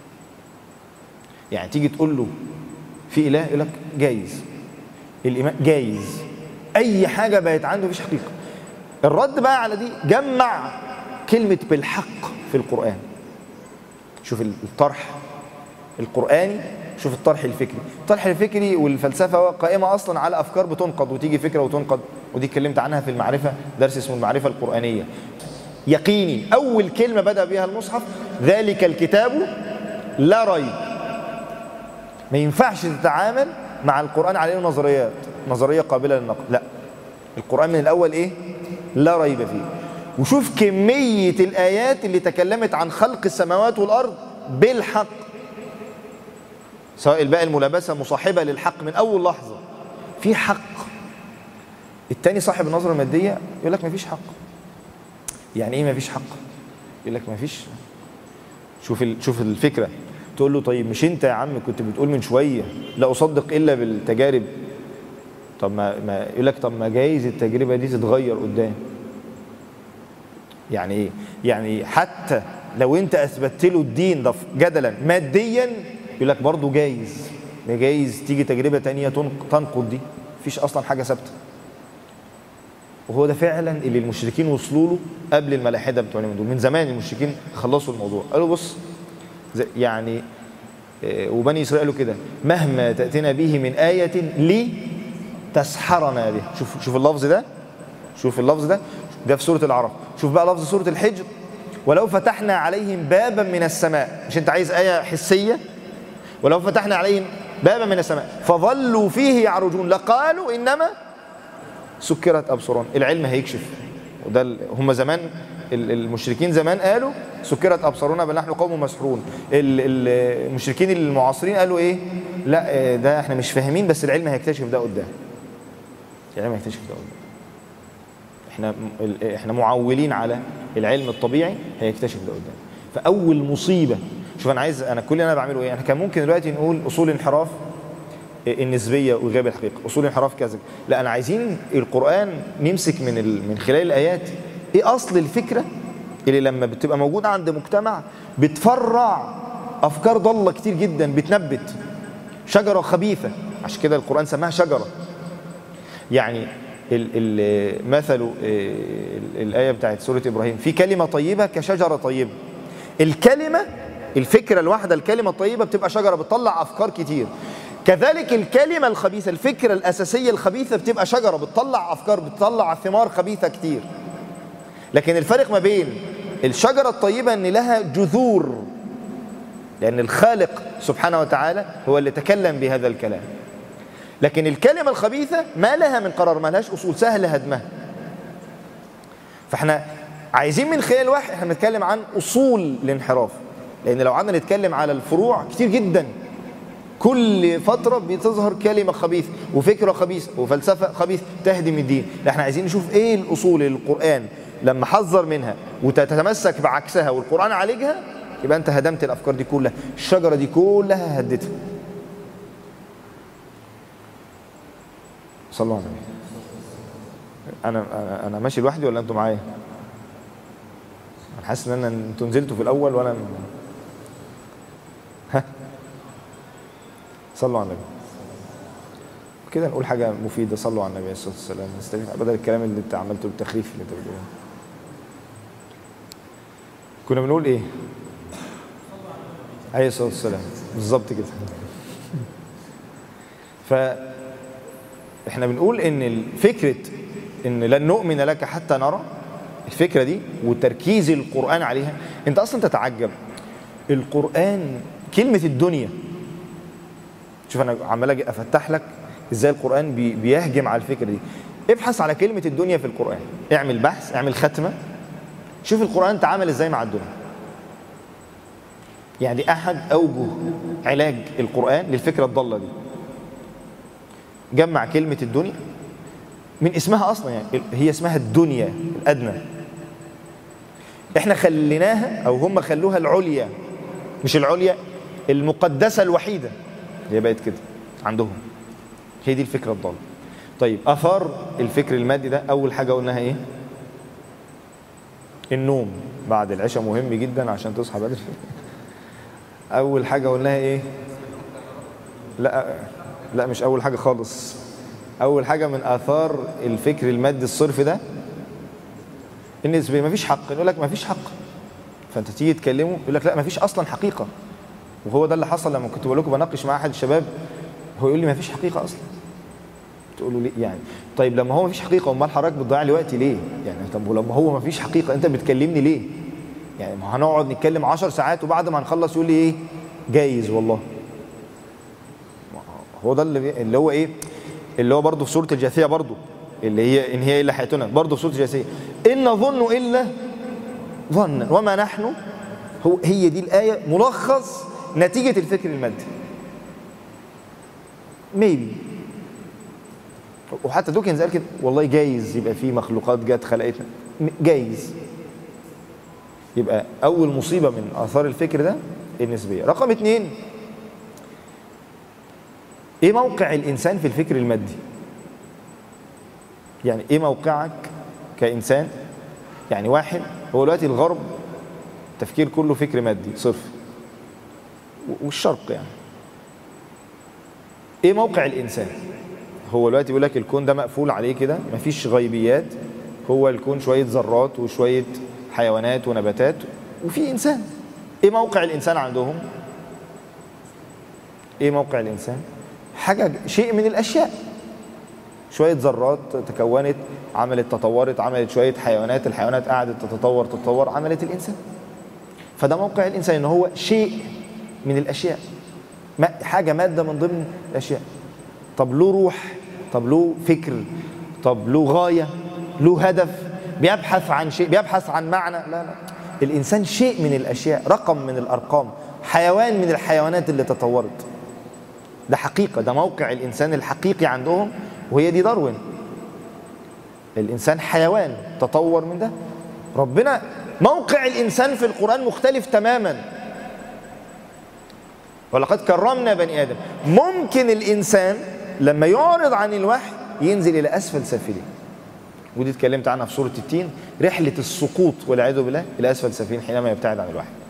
يعني تيجي تقول له في اله يقول لك جايز الايمان جايز اي حاجه بقت عنده مفيش حقيقه الرد بقى على دي جمع كلمة بالحق في القرآن شوف الطرح القرآني شوف الطرح الفكري الطرح الفكري والفلسفة قائمة أصلا على أفكار بتنقض وتيجي فكرة وتنقض ودي اتكلمت عنها في المعرفة درس اسمه المعرفة القرآنية يقيني أول كلمة بدأ بها المصحف ذلك الكتاب لا ريب ما ينفعش تتعامل مع القرآن عليه نظريات نظرية قابلة للنقد لا القرآن من الأول إيه لا ريب فيه وشوف كمية الآيات اللي تكلمت عن خلق السماوات والأرض بالحق سواء الباقي الملابسة مصاحبة للحق من أول لحظة في حق التاني صاحب النظرة المادية يقول لك ما فيش حق يعني ايه ما فيش حق يقول لك ما فيش شوف شوف الفكرة تقول له طيب مش انت يا عم كنت بتقول من شوية لا أصدق إلا بالتجارب طب ما, ما يقول لك طب ما جايز التجربة دي تتغير قدام يعني ايه يعني حتى لو انت اثبتت له الدين ده جدلا ماديا يقول لك برضه جايز جايز تيجي تجربه تانية تنقض دي مفيش اصلا حاجه ثابته وهو ده فعلا اللي المشركين وصلوا له قبل الملاحده بتوع دول من زمان المشركين خلصوا الموضوع قالوا بص يعني وبني اسرائيل قالوا كده مهما تاتينا به من ايه لي تسحرنا به شوف شوف اللفظ ده شوف اللفظ ده ده في سوره الاعراف شوف بقى لفظ سوره الحجر ولو فتحنا عليهم بابا من السماء مش انت عايز ايه حسيه ولو فتحنا عليهم بابا من السماء فظلوا فيه يعرجون لقالوا انما سكرت ابصرهم العلم هيكشف وده هم زمان المشركين زمان قالوا سكرت ابصارنا بل نحن قوم مسحورون المشركين المعاصرين قالوا ايه لا ده احنا مش فاهمين بس العلم هيكتشف ده قدام العلم هيكتشف ده قدام احنا احنا معولين على العلم الطبيعي هيكتشف ده قدام فاول مصيبه شوف انا عايز انا كل اللي انا بعمله ايه احنا كان ممكن دلوقتي نقول اصول انحراف النسبيه وغياب الحقيقه اصول انحراف كذا لا انا عايزين القران نمسك من ال... من خلال الايات ايه اصل الفكره اللي لما بتبقى موجوده عند مجتمع بتفرع افكار ضاله كتير جدا بتنبت شجره خبيثه عشان كده القران سماها شجره يعني مثل الآية بتاعت سورة إبراهيم في كلمة طيبة كشجرة طيبة الكلمة الفكرة الواحدة الكلمة الطيبة بتبقى شجرة بتطلع أفكار كتير كذلك الكلمة الخبيثة الفكرة الأساسية الخبيثة بتبقى شجرة بتطلع أفكار بتطلع ثمار خبيثة كتير لكن الفرق ما بين الشجرة الطيبة أن لها جذور لأن الخالق سبحانه وتعالى هو اللي تكلم بهذا الكلام لكن الكلمة الخبيثة ما لها من قرار ما لهاش أصول سهل هدمها فاحنا عايزين من خلال واحد احنا بنتكلم عن أصول الانحراف لأن لو قعدنا نتكلم على الفروع كتير جدا كل فترة بتظهر كلمة خبيثة وفكرة خبيثة وفلسفة خبيثة تهدم الدين احنا عايزين نشوف ايه الأصول القرآن لما حذر منها وتتمسك بعكسها والقرآن عالجها يبقى انت هدمت الأفكار دي كلها الشجرة دي كلها هدتها صلوا على النبي انا انا انا ماشي لوحدي ولا انتوا معايا انا حاسس ان انا انتوا نزلتوا في الاول وانا ها صلوا على النبي كده نقول حاجه مفيده صلوا على النبي عليه الصلاه والسلام نستفيد بدل الكلام اللي انت عملته التخريف اللي انت بتقوله كنا بنقول ايه عليه الصلاه والسلام بالظبط كده ف احنا بنقول ان فكره ان لن نؤمن لك حتى نرى الفكره دي وتركيز القران عليها انت اصلا تتعجب القران كلمه الدنيا شوف انا عمال اجي افتح لك ازاي القران بي بيهجم على الفكره دي ابحث على كلمه الدنيا في القران اعمل بحث اعمل ختمه شوف القران تعامل ازاي مع الدنيا يعني احد اوجه علاج القران للفكره الضاله دي جمع كلمة الدنيا من اسمها أصلا يعني هي اسمها الدنيا الأدنى احنا خليناها أو هم خلوها العليا مش العليا المقدسة الوحيدة هي بقت كده عندهم هي دي الفكرة الضالة طيب أثار الفكر المادي ده أول حاجة قلناها إيه النوم بعد العشاء مهم جدا عشان تصحى بدري أول حاجة قلناها إيه لا لا مش أول حاجة خالص أول حاجة من آثار الفكر المادي الصرف ده النسبيه مفيش حق يقول لك مفيش حق فانت تيجي تكلمه يقول لك لا مفيش اصلا حقيقه وهو ده اللي حصل لما كنت بقول لكم بناقش مع احد الشباب هو يقول لي مفيش حقيقه اصلا تقول له ليه يعني طيب لما هو مفيش حقيقه امال حضرتك بتضيع لي وقتي ليه يعني طب ولما هو مفيش حقيقه انت بتكلمني ليه يعني ما هنقعد نتكلم 10 ساعات وبعد ما نخلص يقول لي ايه جايز والله هو ده اللي, بي... اللي هو ايه اللي هو برضه في سوره الجاثيه برضه اللي هي ان هي الا حياتنا برضه في سوره الجاثيه ان نظن الا ظنا وما نحن هو هي دي الايه ملخص نتيجه الفكر المادي ميبي وحتى دوكنز قال كده والله جايز يبقى في مخلوقات جت خلقتنا جايز يبقى اول مصيبه من اثار الفكر ده النسبيه رقم اتنين ايه موقع الانسان في الفكر المادي يعني ايه موقعك كانسان يعني واحد هو دلوقتي الغرب التفكير كله فكر مادي صرف والشرق يعني ايه موقع الانسان هو دلوقتي بيقول لك الكون ده مقفول عليه كده مفيش غيبيات هو الكون شويه ذرات وشويه حيوانات ونباتات وفي انسان ايه موقع الانسان عندهم ايه موقع الانسان حاجه شيء من الاشياء شويه ذرات تكونت عملت تطورت عملت شويه حيوانات الحيوانات قعدت تتطور تتطور عملت الانسان فده موقع الانسان ان هو شيء من الاشياء حاجه ماده من ضمن الاشياء طب له روح طب له فكر طب له غايه له هدف بيبحث عن شيء بيبحث عن معنى لا لا الانسان شيء من الاشياء رقم من الارقام حيوان من الحيوانات اللي تطورت ده حقيقه ده موقع الانسان الحقيقي عندهم وهي دي داروين الانسان حيوان تطور من ده ربنا موقع الانسان في القران مختلف تماما ولقد كرمنا بني ادم ممكن الانسان لما يعرض عن الوحي ينزل الى اسفل سافلين ودي اتكلمت عنها في سوره التين رحله السقوط والعياذ بالله الى اسفل سافلين حينما يبتعد عن الوحي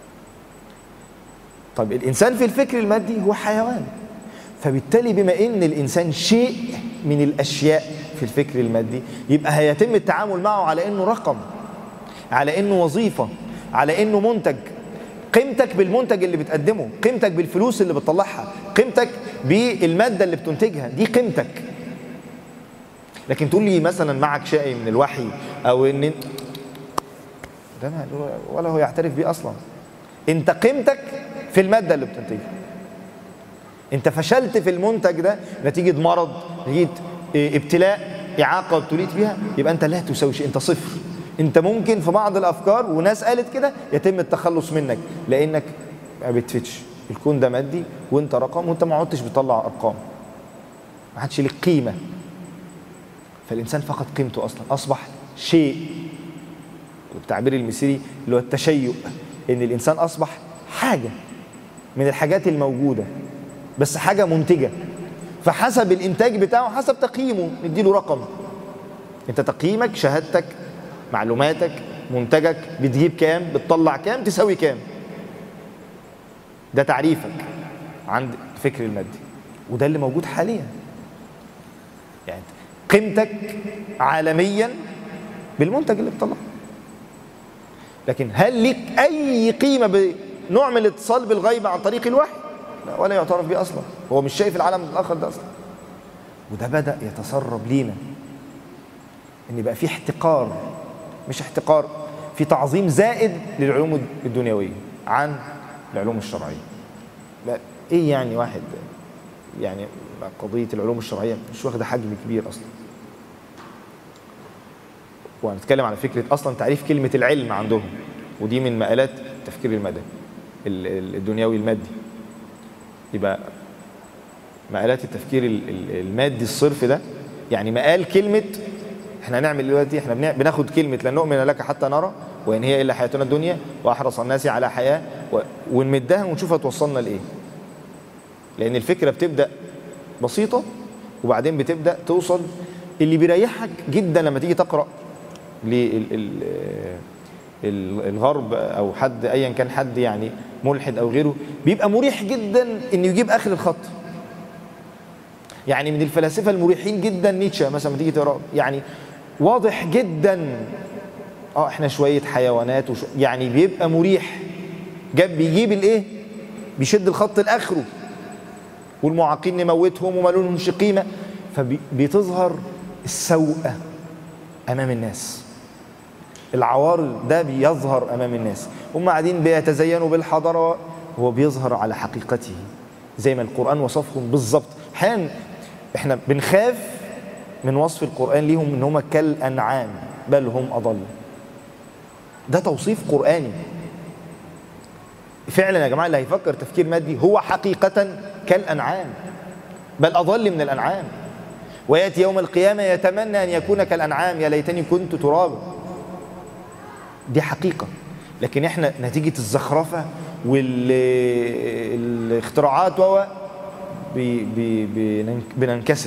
طب الانسان في الفكر المادي هو حيوان فبالتالي بما ان الانسان شيء من الاشياء في الفكر المادي يبقى هيتم التعامل معه على انه رقم على انه وظيفه على انه منتج قيمتك بالمنتج اللي بتقدمه قيمتك بالفلوس اللي بتطلعها قيمتك بالماده اللي بتنتجها دي قيمتك لكن تقول لي مثلا معك شيء من الوحي او ان ده ما ولا هو يعترف بيه اصلا انت قيمتك في الماده اللي بتنتجها انت فشلت في المنتج ده نتيجه مرض نتيجه ابتلاء اعاقه ابتليت بيها يبقى انت لا تساوي شيء انت صفر انت ممكن في بعض الافكار وناس قالت كده يتم التخلص منك لانك ما بتفتش الكون ده مادي وانت رقم وانت ما عدتش بتطلع ارقام ما عادش لك قيمه فالانسان فقد قيمته اصلا اصبح شيء بالتعبير المصري اللي هو التشيؤ ان الانسان اصبح حاجه من الحاجات الموجوده بس حاجه منتجه فحسب الانتاج بتاعه حسب تقييمه نديله رقم انت تقييمك شهادتك معلوماتك منتجك بتجيب كام بتطلع كام تساوي كام ده تعريفك عند الفكر المادي وده اللي موجود حاليا يعني قيمتك عالميا بالمنتج اللي بتطلعه لكن هل ليك اي قيمه بنوع من الاتصال بالغيب عن طريق الوحي لا ولا يعترف به اصلا هو مش شايف العالم الاخر ده اصلا وده بدا يتسرب لينا ان بقى في احتقار مش احتقار في تعظيم زائد للعلوم الدنيويه عن العلوم الشرعيه لا ايه يعني واحد يعني قضيه العلوم الشرعيه مش واخده حجم كبير اصلا وهنتكلم على فكره اصلا تعريف كلمه العلم عندهم ودي من مقالات التفكير المدني الدنيوي المادي يبقى مقالات التفكير المادي الصرف ده يعني مقال كلمه احنا هنعمل دلوقتي احنا بناخد كلمه لن نؤمن لك حتى نرى وان هي الا حياتنا الدنيا واحرص الناس على حياه و... ونمدها ونشوف هتوصلنا لايه لان الفكره بتبدا بسيطه وبعدين بتبدا توصل اللي بيريحك جدا لما تيجي تقرا للغرب او حد ايا كان حد يعني ملحد او غيره بيبقى مريح جدا انه يجيب اخر الخط يعني من الفلاسفه المريحين جدا نيتشه مثلا لما تيجي تقرا يعني واضح جدا اه احنا شويه حيوانات وشو يعني بيبقى مريح جاب بيجيب الايه بيشد الخط لاخره والمعاقين نموتهم وما لهمش قيمه فبتظهر السوءه امام الناس العوار ده بيظهر امام الناس هم قاعدين بيتزينوا بالحضاره هو بيظهر على حقيقته زي ما القران وصفهم بالظبط احيانا احنا بنخاف من وصف القران ليهم ان هم كالانعام بل هم اضل ده توصيف قراني فعلا يا جماعه اللي هيفكر تفكير مادي هو حقيقه كالانعام بل اضل من الانعام وياتي يوم القيامه يتمنى ان يكون كالانعام يا ليتني كنت ترابا دي حقيقه لكن احنا نتيجه الزخرفه والاختراعات و بي بي بننك- بننكسر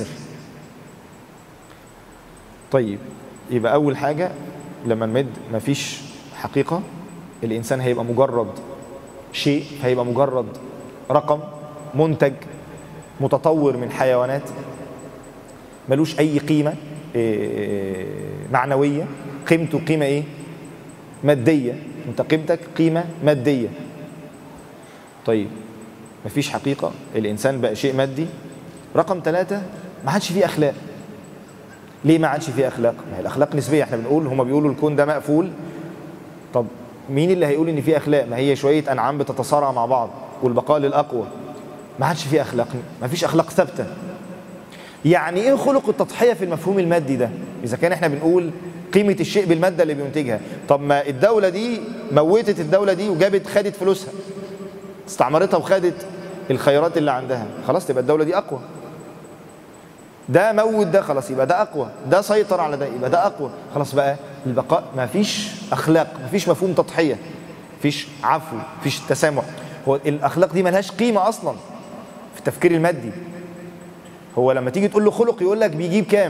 طيب يبقى اول حاجه لما نمد مفيش حقيقه الانسان هيبقى مجرد شيء هيبقى مجرد رقم منتج متطور من حيوانات ملوش اي قيمه إيه، معنويه قيمته قيمه ايه ماديه انت قيمتك قيمه ماديه طيب مفيش حقيقه الانسان بقى شيء مادي رقم ثلاثة ما عادش فيه اخلاق ليه ما عادش فيه اخلاق ما هي الاخلاق نسبيه احنا بنقول هما بيقولوا الكون ده مقفول طب مين اللي هيقول ان في اخلاق ما هي شويه انعام بتتصارع مع بعض والبقاء للاقوى ما عادش في اخلاق ما فيش اخلاق ثابته يعني ايه خلق التضحيه في المفهوم المادي ده اذا كان احنا بنقول قيمه الشيء بالماده اللي بينتجها طب ما الدوله دي موتت الدوله دي وجابت خدت فلوسها استعمرتها وخدت الخيرات اللي عندها خلاص تبقى الدوله دي اقوى ده موت ده خلاص يبقى ده اقوى ده سيطر على ده يبقى ده اقوى خلاص بقى البقاء ما فيش اخلاق ما فيش مفهوم تضحيه ما فيش عفو ما فيش تسامح هو الاخلاق دي ملهاش قيمه اصلا في التفكير المادي هو لما تيجي تقول له خلق يقول لك بيجيب كام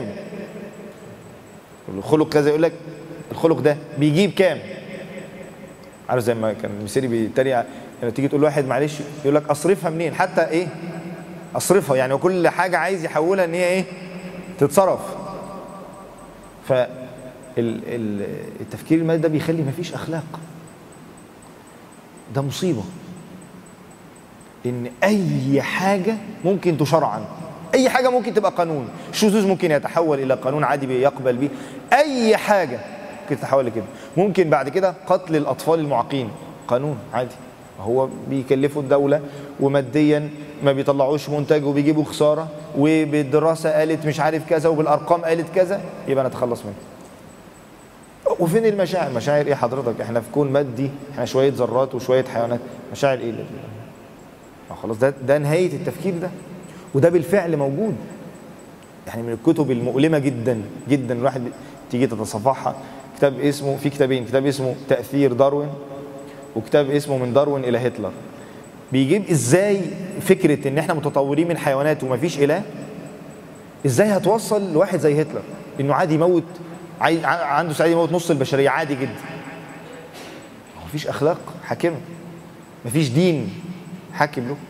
الخلق كذا يقول لك الخلق ده بيجيب كام عارف زي ما كان المسيري بيتريق لما تيجي تقول لواحد معلش يقول لك اصرفها منين حتى ايه اصرفها يعني كل حاجه عايز يحولها ان هي ايه تتصرف ف التفكير المادي ده بيخلي مفيش اخلاق ده مصيبه ان اي حاجه ممكن تشرعا اي حاجه ممكن تبقى قانون الشذوذ ممكن يتحول الى قانون عادي بيقبل بيه اي حاجه ممكن تتحول لكده ممكن بعد كده قتل الاطفال المعاقين قانون عادي هو بيكلفوا الدوله وماديا ما بيطلعوش منتج وبيجيبوا خساره وبالدراسه قالت مش عارف كذا وبالارقام قالت كذا يبقى نتخلص منه وفين المشاعر مشاعر ايه حضرتك احنا في كون مادي احنا شويه ذرات وشويه حيوانات مشاعر ايه اللي خلاص ده ده نهايه التفكير ده وده بالفعل موجود يعني من الكتب المؤلمه جدا جدا الواحد تيجي تتصفحها كتاب اسمه في كتابين كتاب اسمه تاثير داروين وكتاب اسمه من داروين الى هتلر بيجيب ازاي فكره ان احنا متطورين من حيوانات ومفيش اله ازاي هتوصل لواحد زي هتلر انه عادي يموت عنده سعيد يموت نص البشريه عادي جدا مفيش اخلاق حاكمه مفيش دين حاكم له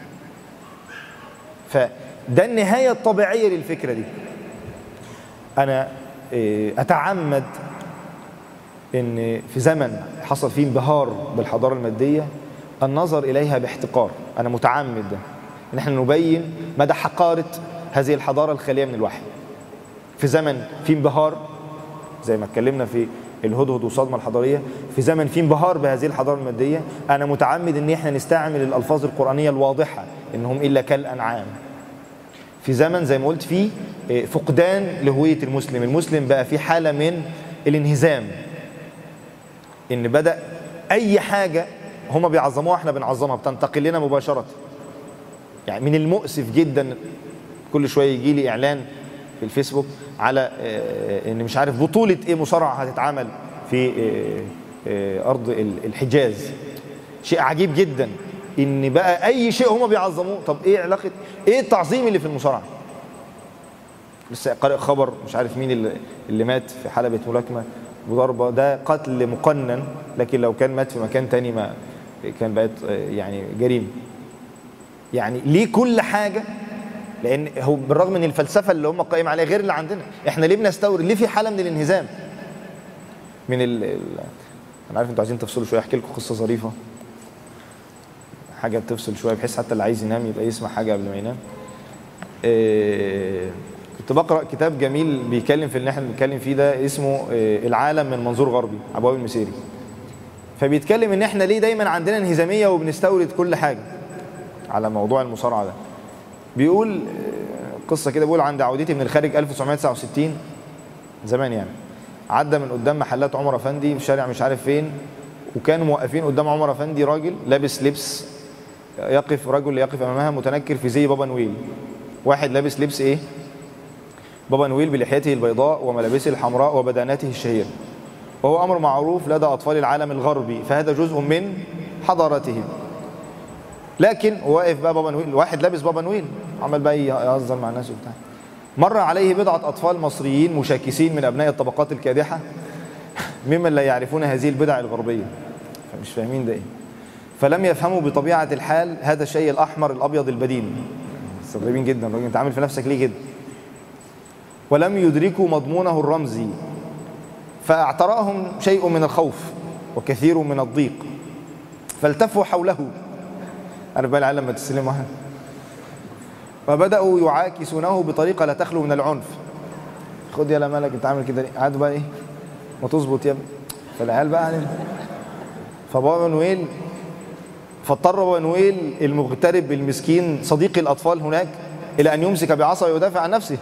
فده النهايه الطبيعيه للفكره دي انا اتعمد ان في زمن حصل فيه انبهار بالحضاره الماديه النظر اليها باحتقار انا متعمد ده ان احنا نبين مدى حقاره هذه الحضاره الخاليه من الوحي في زمن فيه انبهار زي ما اتكلمنا في الهدهد والصدمه الحضاريه في زمن فيه انبهار بهذه الحضاره الماديه انا متعمد ان احنا نستعمل الالفاظ القرانيه الواضحه انهم الا كالانعام في زمن زي ما قلت فيه فقدان لهويه المسلم المسلم بقى في حاله من الانهزام ان بدا اي حاجه هم بيعظموها احنا بنعظمها بتنتقل لنا مباشره يعني من المؤسف جدا كل شويه يجي لي اعلان في الفيسبوك على ان مش عارف بطوله ايه مصارعه هتتعمل في ارض الحجاز شيء عجيب جدا ان بقى اي شيء هم بيعظموه طب ايه علاقه ايه التعظيم اللي في المصارعه لسه قارئ خبر مش عارف مين اللي, اللي مات في حلبة ملاكمة وضربة ده قتل مقنن لكن لو كان مات في مكان تاني ما كان بقت يعني جريمة يعني ليه كل حاجة لان هو بالرغم من الفلسفة اللي هم قائم عليها غير اللي عندنا احنا ليه بنستورد ليه في حالة من الانهزام من ال... ال... انا عارف انتوا عايزين تفصلوا شويه احكي لكم قصه ظريفه حاجه تفصل شويه بحيث حتى اللي عايز ينام يبقى يسمع حاجه قبل ما ينام إيه... كنت بقرا كتاب جميل بيتكلم في اللي احنا بنتكلم فيه ده اسمه إيه العالم من منظور غربي ابواب المسيري فبيتكلم ان احنا ليه دايما عندنا انهزاميه وبنستورد كل حاجه على موضوع المصارعه ده بيقول قصه كده بيقول عند عودتي من الخارج 1969 زمان يعني عدى من قدام محلات عمر افندي في شارع مش عارف فين وكانوا موقفين قدام عمر افندي راجل لابس لبس يقف رجل يقف امامها متنكر في زي بابا نويل واحد لابس لبس ايه بابا نويل بلحيته البيضاء وملابسه الحمراء وبدانته الشهيره وهو امر معروف لدى اطفال العالم الغربي فهذا جزء من حضارتهم لكن واقف بقى بابا نويل واحد لابس بابا نويل عمل بقى يهزر مع الناس وبتاع مر عليه بضعة أطفال مصريين مشاكسين من أبناء الطبقات الكادحة ممن لا يعرفون هذه البدع الغربية فمش فاهمين ده إيه فلم يفهموا بطبيعة الحال هذا الشيء الأحمر الأبيض البدين مستغربين جدا الراجل أنت عامل في نفسك ليه كده ولم يدركوا مضمونه الرمزي فاعتراهم شيء من الخوف وكثير من الضيق فالتفوا حوله عارف بقى العيال لما تستلم واحد فبداوا يعاكسونه بطريقه لا تخلو من العنف خد يا مالك انت عامل كده ليه قعدوا بقى ايه ما تظبط يا ابني فالعيال بقى يعني فبابا نويل فاضطر بابا نويل المغترب المسكين صديق الاطفال هناك الى ان يمسك بعصا ويدافع عن نفسه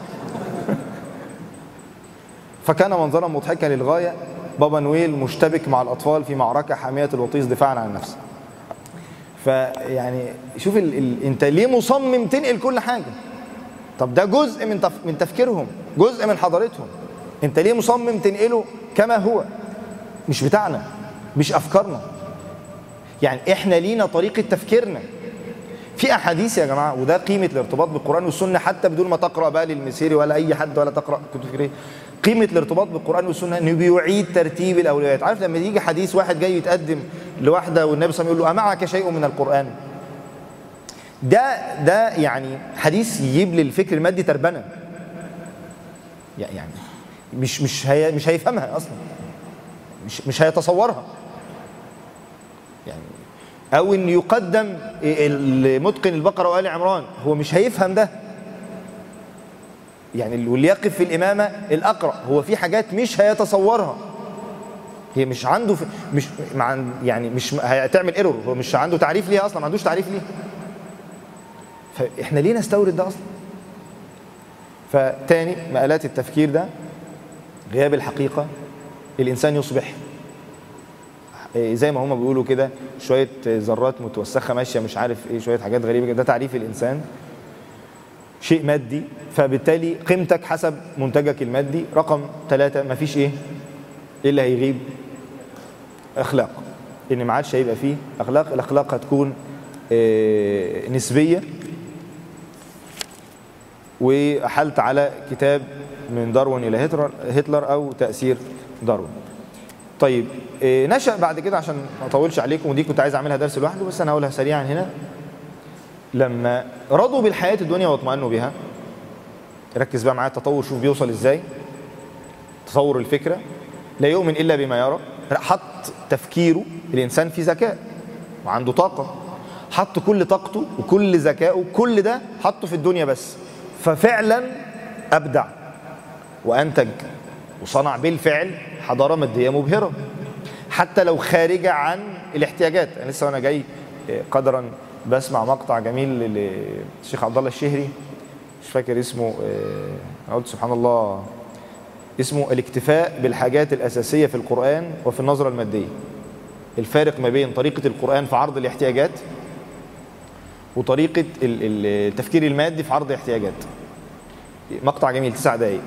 فكان منظرا مضحكا للغايه بابا نويل مشتبك مع الاطفال في معركه حاميه الوطيس دفاعا عن النفس فيعني شوف ال... ال... انت ليه مصمم تنقل كل حاجه طب ده جزء من تف... من تفكيرهم جزء من حضارتهم انت ليه مصمم تنقله كما هو مش بتاعنا مش افكارنا يعني احنا لينا طريقه تفكيرنا في احاديث يا جماعه وده قيمه الارتباط بالقران والسنه حتى بدون ما تقرا بقى للمسيري ولا اي حد ولا تقرا كتب فكريه قيمه الارتباط بالقران والسنه انه بيعيد ترتيب الاولويات عارف لما يجي حديث واحد جاي يتقدم لواحده والنبي صلى الله عليه وسلم يقول له امعك شيء من القران ده ده يعني حديث يجيب للفكر المادي تربنه يعني مش مش هي مش هيفهمها اصلا مش مش هيتصورها يعني او ان يقدم المتقن البقره وال عمران هو مش هيفهم ده يعني واللي يقف في الامامه الاقرا هو في حاجات مش هيتصورها هي مش عنده في مش مع يعني مش هتعمل ايرور هو مش عنده تعريف ليها اصلا ما عندوش تعريف ليها فاحنا ليه نستورد ده اصلا فتاني مآلات التفكير ده غياب الحقيقه الانسان يصبح زي ما هما بيقولوا كده شويه ذرات متوسخه ماشيه مش عارف ايه شويه حاجات غريبه ده تعريف الانسان شيء مادي فبالتالي قيمتك حسب منتجك المادي رقم ثلاثة مفيش ايه ايه اللي هيغيب اخلاق ان ما عادش هيبقى فيه اخلاق الاخلاق هتكون إيه نسبيه واحلت على كتاب من داروين الى هتلر هتلر او تاثير داروين طيب إيه نشا بعد كده عشان ما اطولش عليكم ودي كنت عايز اعملها درس لوحده بس انا هقولها سريعا هنا لما رضوا بالحياه الدنيا واطمأنوا بها ركز بقى معايا التطور شوف بيوصل ازاي تصور الفكره لا يؤمن الا بما يرى حط تفكيره الانسان فيه ذكاء وعنده طاقه حط كل طاقته وكل ذكائه كل ده حطه في الدنيا بس ففعلا ابدع وانتج وصنع بالفعل حضاره ماديه مبهره حتى لو خارجه عن الاحتياجات انا لسه وانا جاي قدرا بسمع مقطع جميل للشيخ عبد الله الشهري مش فاكر اسمه انا قلت سبحان الله اسمه الاكتفاء بالحاجات الاساسيه في القران وفي النظره الماديه الفارق ما بين طريقه القران في عرض الاحتياجات وطريقه التفكير المادي في عرض الاحتياجات مقطع جميل تسع دقائق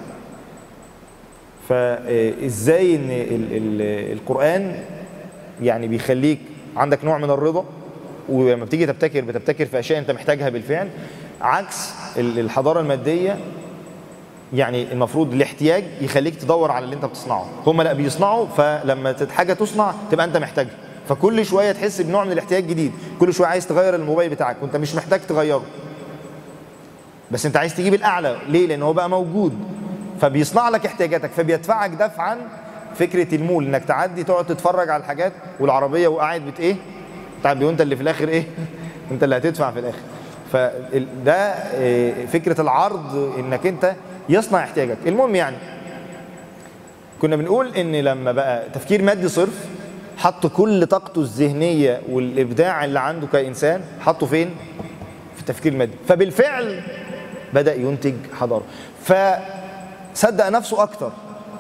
فازاي ان القران يعني بيخليك عندك نوع من الرضا ولما بتيجي تبتكر بتبتكر في اشياء انت محتاجها بالفعل عكس الحضاره الماديه يعني المفروض الاحتياج يخليك تدور على اللي انت بتصنعه هم لا بيصنعوا فلما حاجه تصنع تبقى انت محتاجها فكل شويه تحس بنوع من الاحتياج جديد كل شويه عايز تغير الموبايل بتاعك وانت مش محتاج تغيره بس انت عايز تجيب الاعلى ليه لان هو بقى موجود فبيصنع لك احتياجاتك فبيدفعك دفعا فكره المول انك تعدي تقعد تتفرج على الحاجات والعربيه وقاعد بت ايه تعبي وانت اللي في الاخر ايه انت اللي هتدفع في الاخر فده فكره العرض انك انت يصنع احتياجك المهم يعني كنا بنقول ان لما بقى تفكير مادي صرف حط كل طاقته الذهنيه والابداع اللي عنده كانسان حطه فين في التفكير المادي فبالفعل بدا ينتج حضاره فصدق نفسه اكتر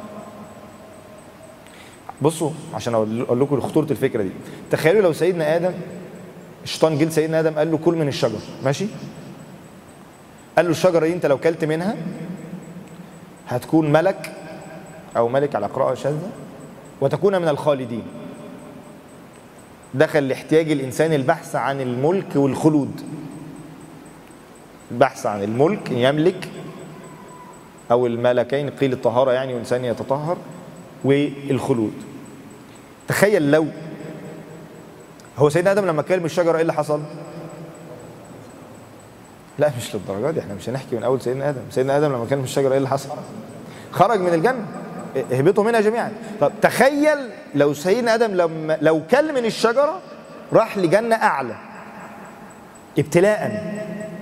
بصوا عشان اقول لكم خطوره الفكره دي تخيلوا لو سيدنا ادم الشيطان جه سيدنا ادم قال له كل من الشجر ماشي قال له الشجره دي انت لو كلت منها هتكون ملك او ملك على قراءه شاذه وتكون من الخالدين دخل لاحتياج الانسان البحث عن الملك والخلود البحث عن الملك يملك او الملكين قيل الطهاره يعني وانسان يتطهر والخلود تخيل لو هو سيدنا ادم لما كلم الشجره ايه اللي حصل لا مش للدرجه دي احنا مش هنحكي من اول سيدنا ادم سيدنا ادم لما كلم الشجره ايه اللي حصل خرج من الجنه اهبطوا منها جميعا طب تخيل لو سيدنا ادم لما لو كل من الشجره راح لجنه اعلى ابتلاء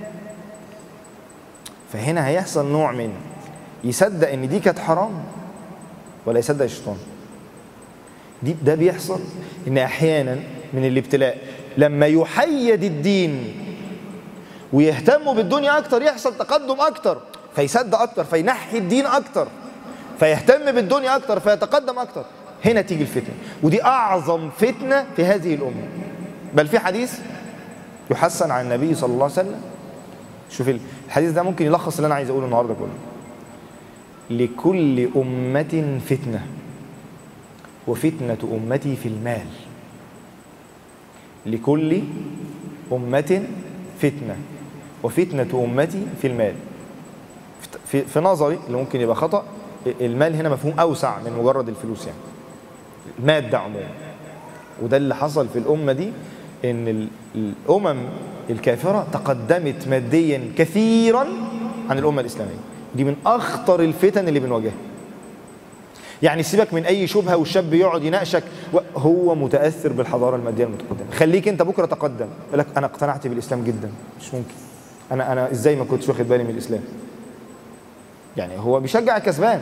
فهنا هيحصل نوع من يصدق ان دي كانت حرام ولا يصدق الشيطان دي ده بيحصل ان احيانا من الابتلاء لما يحيد الدين ويهتموا بالدنيا اكتر يحصل تقدم اكتر فيصدق اكتر فينحي الدين اكتر فيهتم بالدنيا اكتر فيتقدم اكتر هنا تيجي الفتنه ودي اعظم فتنه في هذه الامه بل في حديث يحسن عن النبي صلى الله عليه وسلم شوف الحديث ده ممكن يلخص اللي انا عايز اقوله النهارده كله لكل امه فتنه وفتنه امتي في المال لكل امه فتنه وفتنه امتي في المال في, في نظري اللي ممكن يبقى خطأ المال هنا مفهوم أوسع من مجرد الفلوس يعني المادة عموما وده اللي حصل في الأمة دي إن الأمم الكافرة تقدمت ماديا كثيرا عن الأمة الإسلامية دي من أخطر الفتن اللي بنواجهها يعني سيبك من أي شبهة والشاب يقعد يناقشك هو متأثر بالحضارة المادية المتقدمة خليك أنت بكرة تقدم يقول لك أنا اقتنعت بالإسلام جدا مش ممكن أنا أنا إزاي ما كنتش واخد بالي من الإسلام يعني هو بيشجع الكسبان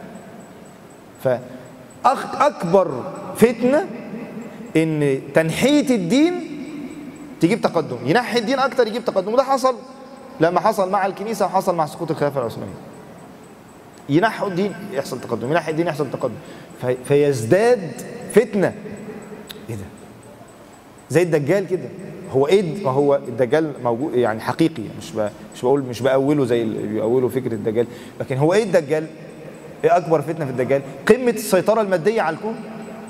فأكبر فتنة إن تنحية الدين تجيب تقدم ينحي الدين أكتر يجيب تقدم وده حصل لما حصل مع الكنيسة وحصل مع سقوط الخلافة العثمانية ينحوا الدين يحصل تقدم ينحي الدين يحصل تقدم في فيزداد فتنة إيه ده زي الدجال كده هو ايه ما هو الدجال موجود يعني حقيقي مش مش بقول مش باوله زي اللي بيأولوا فكره الدجال لكن هو ايه الدجال ايه اكبر فتنه في الدجال قمه السيطره الماديه على الكون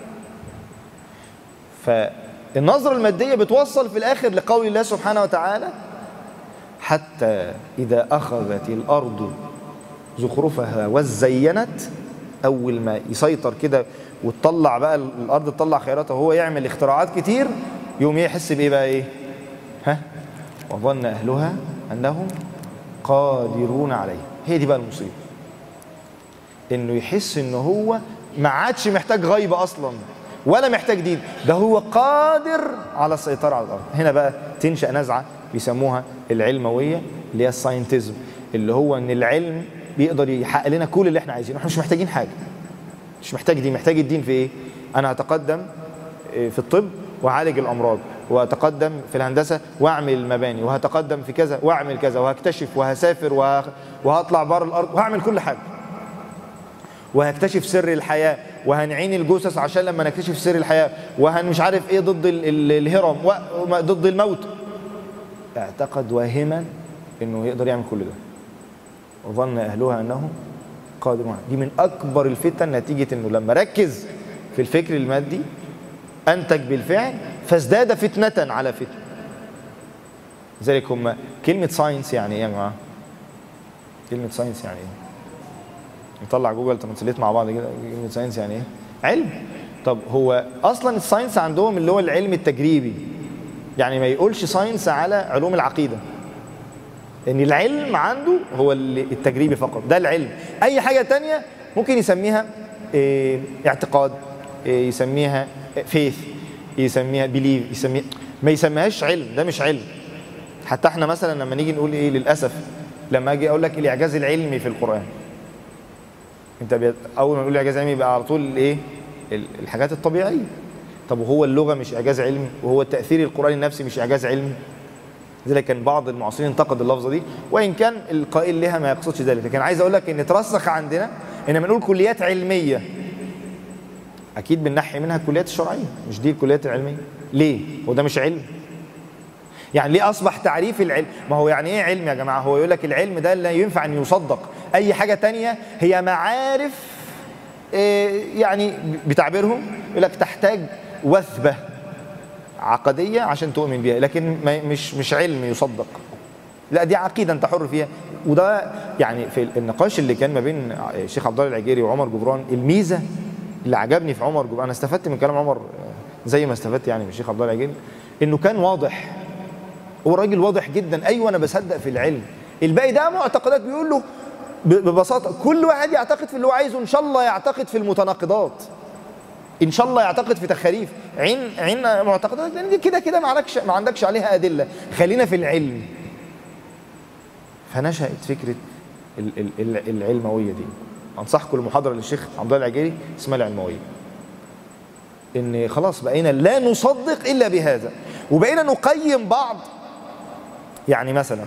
فالنظره الماديه بتوصل في الاخر لقول الله سبحانه وتعالى حتى اذا اخذت الارض زخرفها وزينت اول ما يسيطر كده وتطلع بقى الارض تطلع خيراتها وهو يعمل اختراعات كتير يوم يحس بايه بقى ايه ها وظن اهلها انهم قادرون عليه هي دي بقى المصيبه انه يحس ان هو ما عادش محتاج غيبه اصلا ولا محتاج دين ده هو قادر على السيطره على الارض هنا بقى تنشا نزعه بيسموها العلمويه اللي هي الساينتزم اللي هو ان العلم بيقدر يحقق لنا كل اللي احنا عايزينه احنا مش محتاجين حاجه مش محتاج دين محتاج الدين في ايه انا هتقدم في الطب واعالج الامراض واتقدم في الهندسه واعمل المباني وهتقدم في كذا واعمل كذا وهكتشف وهسافر وه... وهطلع بره الارض وهعمل كل حاجه وهكتشف سر الحياه وهنعين الجثث عشان لما نكتشف سر الحياه وهن مش عارف ايه ضد ال... ال... الهرم ضد الموت اعتقد واهما انه يقدر يعمل كل ده وظن اهلها انهم قادرون دي من اكبر الفتن نتيجه انه لما ركز في الفكر المادي انتج بالفعل فازداد فتنه على فتنه لذلك هم كلمه ساينس يعني ايه يا جماعه كلمه ساينس يعني ايه نطلع جوجل ترانسليت مع بعض كده كلمه ساينس يعني ايه علم طب هو اصلا الساينس عندهم اللي هو العلم التجريبي يعني ما يقولش ساينس على علوم العقيده ان العلم عنده هو التجريبي فقط ده العلم اي حاجه تانية ممكن يسميها إيه اعتقاد إيه يسميها فيث يسميها بليف يسميها ما يسميهاش علم ده مش علم حتى احنا مثلا لما نيجي نقول ايه للاسف لما اجي اقول لك الاعجاز العلمي في القران انت بي... اول ما نقول اعجاز علمي يبقى على طول الايه ال- الحاجات الطبيعيه طب وهو اللغه مش اعجاز علمي وهو التاثير القراني النفسي مش اعجاز علمي لذلك كان بعض المعاصرين انتقد اللفظه دي وان كان القائل لها ما يقصدش ذلك لكن عايز اقول لك ان ترسخ عندنا ان لما نقول كليات علميه اكيد بننحي منها الكليات الشرعيه مش دي الكليات العلميه ليه هو ده مش علم يعني ليه اصبح تعريف العلم ما هو يعني ايه علم يا جماعه هو يقول لك العلم ده لا ينفع ان يصدق اي حاجه تانية هي معارف إيه، يعني بتعبيرهم يقول لك تحتاج وثبه عقديه عشان تؤمن بيها لكن ما مش مش علم يصدق لا دي عقيده انت حر فيها وده يعني في النقاش اللي كان ما بين الشيخ عبد الله العجيري وعمر جبران الميزه اللي عجبني في عمر جبران انا استفدت من كلام عمر زي ما استفدت يعني من الشيخ عبد الله العجيري انه كان واضح هو راجل واضح جدا ايوه انا بصدق في العلم الباقي ده معتقدات بيقول له ب- ببساطه كل واحد يعتقد في اللي هو عايزه ان شاء الله يعتقد في المتناقضات ان شاء الله يعتقد في تخاريف عين عين معتقدات لان دي كده كده ما عندكش ما عندكش عليها ادله خلينا في العلم فنشأت فكره ال- ال- ال- العلمويه دي انصحكم المحاضره للشيخ عبد الله العجيري اسمها العلمويه ان خلاص بقينا لا نصدق الا بهذا وبقينا نقيم بعض يعني مثلا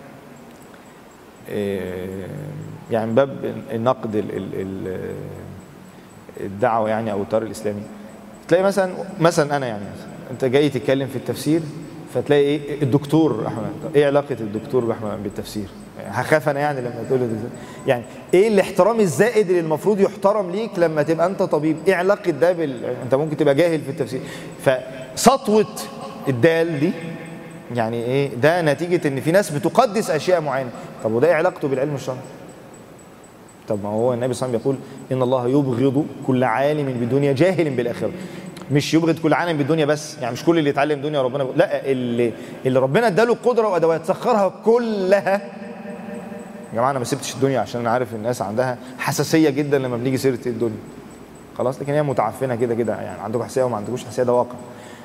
إيه، يعني من باب النقد ال- ال- ال- الدعوه يعني او التيار الاسلامي تلاقي مثلا مثلا انا يعني مثلا انت جاي تتكلم في التفسير فتلاقي ايه الدكتور احمد طب ايه علاقه الدكتور باحمد بالتفسير يعني هخاف انا يعني لما تقول له ده. يعني ايه الاحترام الزائد اللي المفروض يحترم ليك لما تبقى انت طبيب ايه علاقه ده بال انت ممكن تبقى جاهل في التفسير فسطوه الدال دي يعني ايه ده نتيجه ان في ناس بتقدس اشياء معينه طب وده ايه علاقته بالعلم الشرعي طب ما هو النبي صلى الله عليه وسلم بيقول ان الله يبغض كل عالم بالدنيا جاهل بالاخره مش يبغض كل عالم بالدنيا بس يعني مش كل اللي يتعلم دنيا ربنا لا اللي اللي ربنا اداله القدره وادوات سخرها كلها يا جماعه انا ما سبتش الدنيا عشان انا عارف الناس عندها حساسيه جدا لما بنيجي سيره الدنيا خلاص لكن هي متعفنه كده كده يعني عندكم حساسيه وما عندكوش حساسيه ده واقع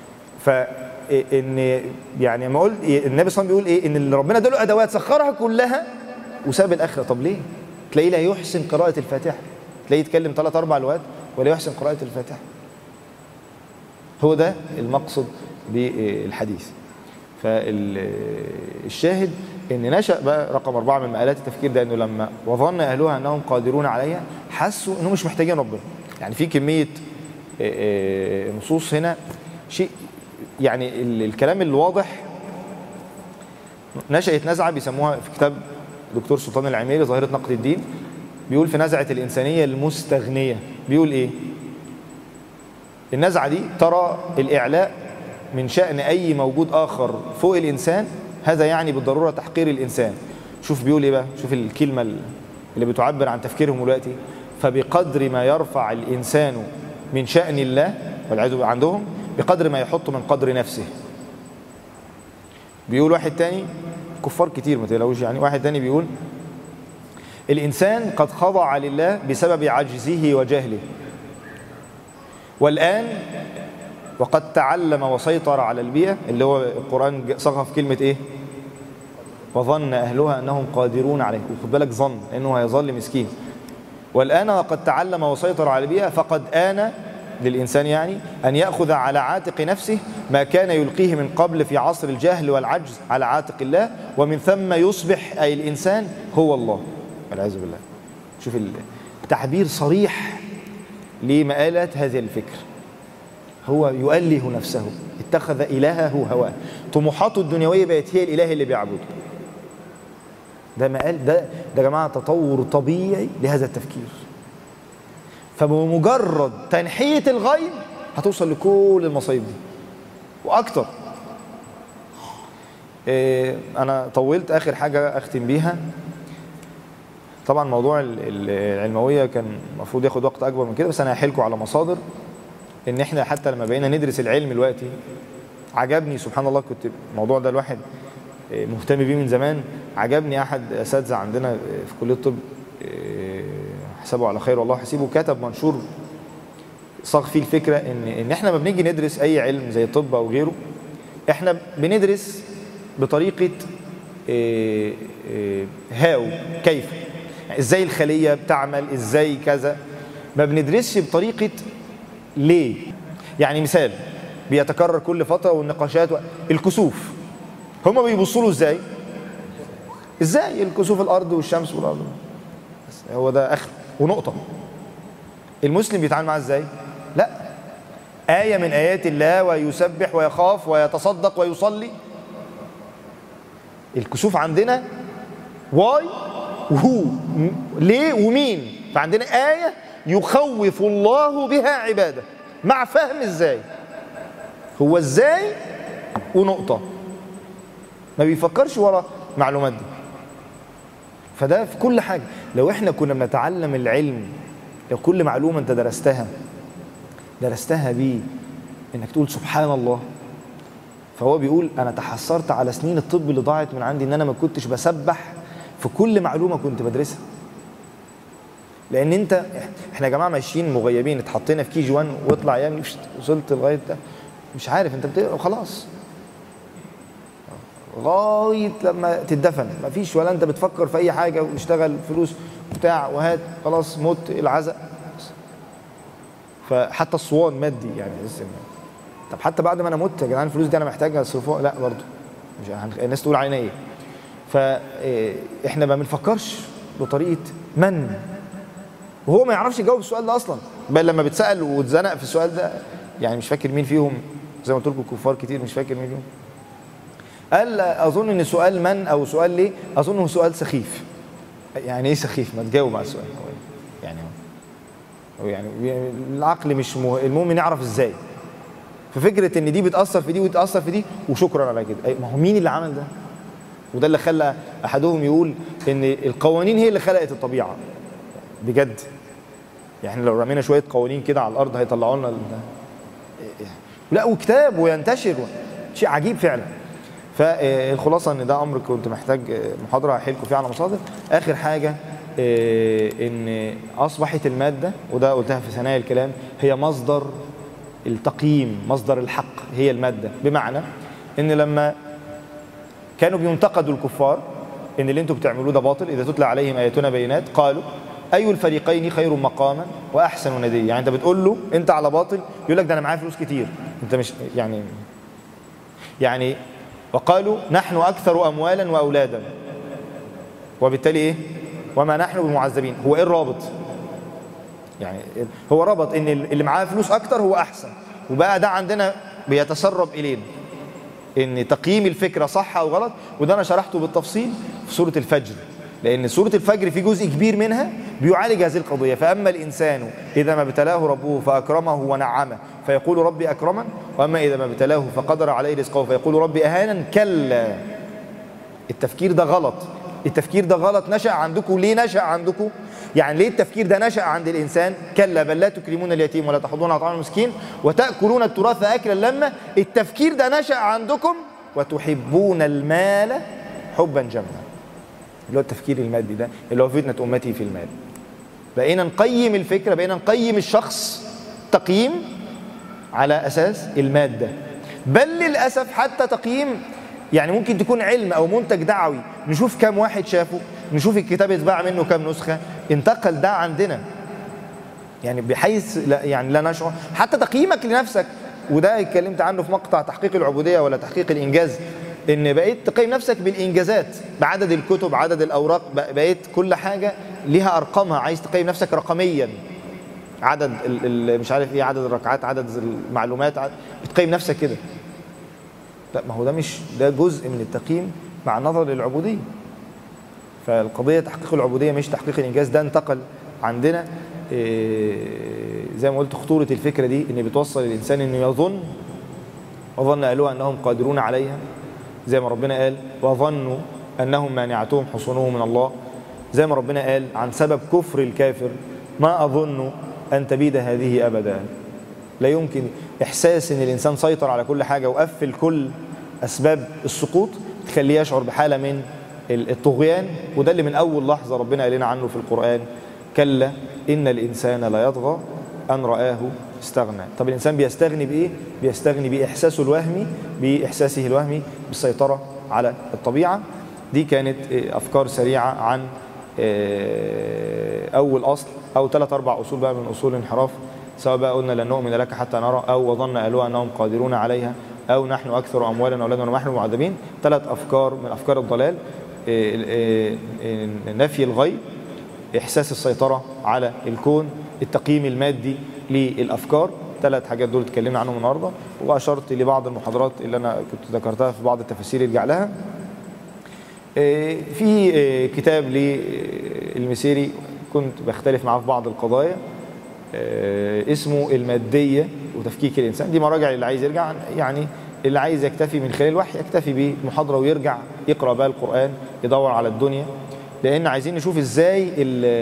فان يعني ما قلت النبي صلى الله عليه وسلم بيقول ايه ان اللي ربنا اداله ادوات سخرها كلها وساب الاخره طب ليه تلاقيه لا يحسن قراءه الفاتحه تلاقيه يتكلم ثلاث اربع لغات ولا يحسن قراءه الفاتحه هو ده المقصد بالحديث فالشاهد ان نشا بقى رقم اربعه من مآلات التفكير ده انه لما وظن اهلها انهم قادرون عليها حسوا انهم مش محتاجين ربنا يعني في كميه آه، آه، نصوص هنا شيء يعني ال- الكلام الواضح نشأت نزعه بيسموها في كتاب دكتور سلطان العميري ظاهره نقد الدين بيقول في نزعه الانسانيه المستغنيه بيقول ايه؟ النزعه دي ترى الاعلاء من شأن أي موجود آخر فوق الإنسان هذا يعني بالضرورة تحقير الإنسان شوف بيقول إيه بقى شوف الكلمة اللي بتعبر عن تفكيرهم دلوقتي فبقدر ما يرفع الإنسان من شأن الله والعياذ بالله عندهم بقدر ما يحط من قدر نفسه بيقول واحد تاني كفار كتير ما تقلقوش يعني واحد تاني بيقول الإنسان قد خضع لله بسبب عجزه وجهله والآن وقد تعلم وسيطر على البيئة اللي هو القرآن صغى في كلمة إيه وظن أهلها أنهم قادرون عليه وخد بالك ظن لأنه هيظل مسكين والآن وقد تعلم وسيطر على البيئة فقد آن للإنسان يعني أن يأخذ على عاتق نفسه ما كان يلقيه من قبل في عصر الجهل والعجز على عاتق الله ومن ثم يصبح أي الإنسان هو الله والعياذ بالله شوف التعبير صريح لمآلات هذه الفكر هو يؤله نفسه اتخذ إلهه هواه طموحاته الدنيوية بقت هي الإله اللي بيعبده ده مقال ده ده يا جماعة تطور طبيعي لهذا التفكير فبمجرد تنحية الغيب هتوصل لكل المصايب دي وأكتر إيه أنا طولت آخر حاجة أختم بيها طبعا موضوع العلموية كان المفروض ياخد وقت أكبر من كده بس أنا هحيلكم على مصادر ان احنا حتى لما بقينا ندرس العلم دلوقتي عجبني سبحان الله كنت الموضوع ده الواحد مهتم بيه من زمان عجبني احد اساتذه عندنا في كليه الطب حسابه على خير والله حسيبه كتب منشور صاغ فيه الفكره ان ان احنا ما بنيجي ندرس اي علم زي الطب او غيره احنا بندرس بطريقه إيه إيه هاو كيف يعني ازاي الخليه بتعمل ازاي كذا ما بندرسش بطريقه ليه يعني مثال بيتكرر كل فتره والنقاشات و... الكسوف هما بيبصوا له ازاي ازاي الكسوف الارض والشمس والارض بس هو ده اخر ونقطه المسلم بيتعامل معاه ازاي لا آية من آيات الله ويسبح ويخاف ويتصدق ويصلي الكسوف عندنا واي وهو ليه ومين فعندنا آية يخوف الله بها عباده مع فهم ازاي هو ازاي ونقطة ما بيفكرش ورا معلومات دي فده في كل حاجة لو احنا كنا بنتعلم العلم لو كل معلومة انت درستها درستها بيه انك تقول سبحان الله فهو بيقول انا تحسرت على سنين الطب اللي ضاعت من عندي ان انا ما كنتش بسبح في كل معلومه كنت بدرسها لان انت احنا يا جماعه ماشيين مغيبين اتحطينا في كي جي 1 واطلع يا وصلت لغايه ده مش عارف انت بتقرا وخلاص لغايه لما تدفن مفيش ولا انت بتفكر في اي حاجه واشتغل فلوس بتاع وهات خلاص مت العزاء فحتى الصوان مادي يعني لسه طب حتى بعد ما انا مت يا جدعان الفلوس دي انا محتاجها اصرفوها لا برضه مش الناس تقول علينا ايه فاحنا ما بنفكرش بطريقه من وهو ما يعرفش يجاوب السؤال ده اصلا بل لما بيتسال واتزنق في السؤال ده يعني مش فاكر مين فيهم زي ما قلت لكم كفار كتير مش فاكر مين فيهم قال اظن ان سؤال من او سؤال ليه اظن هو سؤال سخيف يعني ايه سخيف ما تجاوب على السؤال يعني يعني العقل مش مه... المهم نعرف ازاي ففكره ان دي بتاثر في دي وتاثر في دي وشكرا على كده ما هو مين اللي عمل ده وده اللي خلى احدهم يقول ان القوانين هي اللي خلقت الطبيعه بجد يعني لو رمينا شويه قوانين كده على الارض هيطلعوا لنا لا وكتاب وينتشر شيء عجيب فعلا فالخلاصه ان ده امر كنت محتاج محاضره هحكي فيه على مصادر اخر حاجه ان اصبحت الماده وده قلتها في ثنايا الكلام هي مصدر التقييم مصدر الحق هي الماده بمعنى ان لما كانوا بينتقدوا الكفار ان اللي انتم بتعملوه ده باطل اذا تتلى عليهم اياتنا بينات قالوا اي الفريقين خير مقاما واحسن نديا يعني انت بتقول له انت على باطل يقول لك ده انا معايا فلوس كتير انت مش يعني يعني وقالوا نحن اكثر اموالا واولادا وبالتالي ايه وما نحن بمعذبين هو ايه الرابط يعني هو ربط ان اللي معاه فلوس اكتر هو احسن وبقى ده عندنا بيتسرب الينا ان تقييم الفكره صح او غلط وده انا شرحته بالتفصيل في سوره الفجر لان سوره الفجر في جزء كبير منها بيعالج هذه القضيه فاما الانسان اذا ما ابتلاه ربه فاكرمه ونعمه فيقول ربي اكرمن واما اذا ما ابتلاه فقدر عليه رزقه فيقول ربي اهانا كلا التفكير ده غلط التفكير ده غلط نشأ عندكم ليه نشأ عندكم يعني ليه التفكير ده نشأ عند الإنسان كلا بل لا تكرمون اليتيم ولا تحضون على طعام المسكين وتأكلون التراث أكلا لما التفكير ده نشأ عندكم وتحبون المال حبا جما اللي هو التفكير المادي ده اللي هو فتنة أمتي في المال بقينا نقيم الفكرة بقينا نقيم الشخص تقييم على أساس المادة بل للأسف حتى تقييم يعني ممكن تكون علم او منتج دعوي نشوف كام واحد شافه نشوف الكتاب اتباع منه كام نسخه انتقل ده عندنا يعني بحيث لا يعني لا نشعر حتى تقييمك لنفسك وده اتكلمت عنه في مقطع تحقيق العبوديه ولا تحقيق الانجاز ان بقيت تقيم نفسك بالانجازات بعدد الكتب عدد الاوراق بقيت كل حاجه ليها ارقامها عايز تقيم نفسك رقميا عدد مش عارف ايه عدد الركعات عدد المعلومات عدد بتقيم نفسك كده لا ما هو ده مش ده جزء من التقييم مع النظر للعبودية فالقضية تحقيق العبودية مش تحقيق الإنجاز ده انتقل عندنا زي ما قلت خطورة الفكرة دي إن بتوصل الإنسان إنه يظن وظن أهلها أنهم قادرون عليها زي ما ربنا قال وظنوا أنهم مانعتهم حصونهم من الله زي ما ربنا قال عن سبب كفر الكافر ما أظن أن تبيد هذه أبدا لا يمكن إحساس أن الإنسان سيطر على كل حاجة وقفل كل أسباب السقوط تخليه يشعر بحالة من الطغيان وده اللي من أول لحظة ربنا قال لنا عنه في القرآن كلا إن الإنسان لا يطغى أن رآه استغنى طب الإنسان بيستغني بإيه؟ بيستغني بإحساسه الوهمي بإحساسه الوهمي بالسيطرة على الطبيعة دي كانت أفكار سريعة عن أول أصل أو ثلاث أربع أصول بقى من أصول الانحراف سواء بقى قلنا لن نؤمن لك حتى نرى أو وظن أهلها أنهم قادرون عليها أو نحن أكثر أموالا وأولادا ونحن معذبين ثلاث أفكار من أفكار الضلال نفي الغيب إحساس السيطرة على الكون التقييم المادي للأفكار ثلاث حاجات دول اتكلمنا عنهم النهارده واشرت لبعض المحاضرات اللي انا كنت ذكرتها في بعض التفاسير ارجع لها في كتاب للمسيري كنت بختلف معاه في بعض القضايا اسمه المادية وتفكيك الإنسان دي مراجع اللي عايز يرجع يعني اللي عايز يكتفي من خلال الوحي يكتفي بمحاضرة ويرجع يقرأ بقى القرآن يدور على الدنيا لأن عايزين نشوف ازاي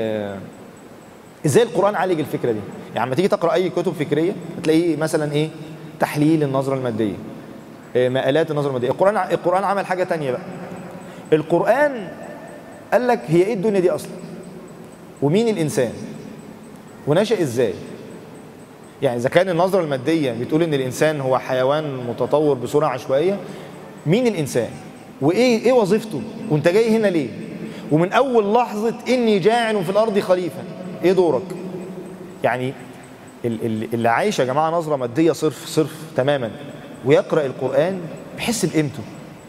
ازاي القرآن عالج الفكرة دي يعني لما تيجي تقرأ أي كتب فكرية هتلاقيه مثلا إيه تحليل النظرة المادية مقالات النظرة المادية القرآن القرآن عمل حاجة تانية بقى القرآن قال لك هي إيه الدنيا دي أصلا ومين الإنسان ونشأ إزاي يعني إذا كان النظرة المادية بتقول إن الإنسان هو حيوان متطور بسرعة عشوائية مين الإنسان وإيه إيه وظيفته وأنت جاي هنا ليه ومن أول لحظة إني جاعل في الأرض خليفة إيه دورك يعني اللي عايش يا جماعة نظرة مادية صرف صرف تماما ويقرأ القرآن بيحس بقيمته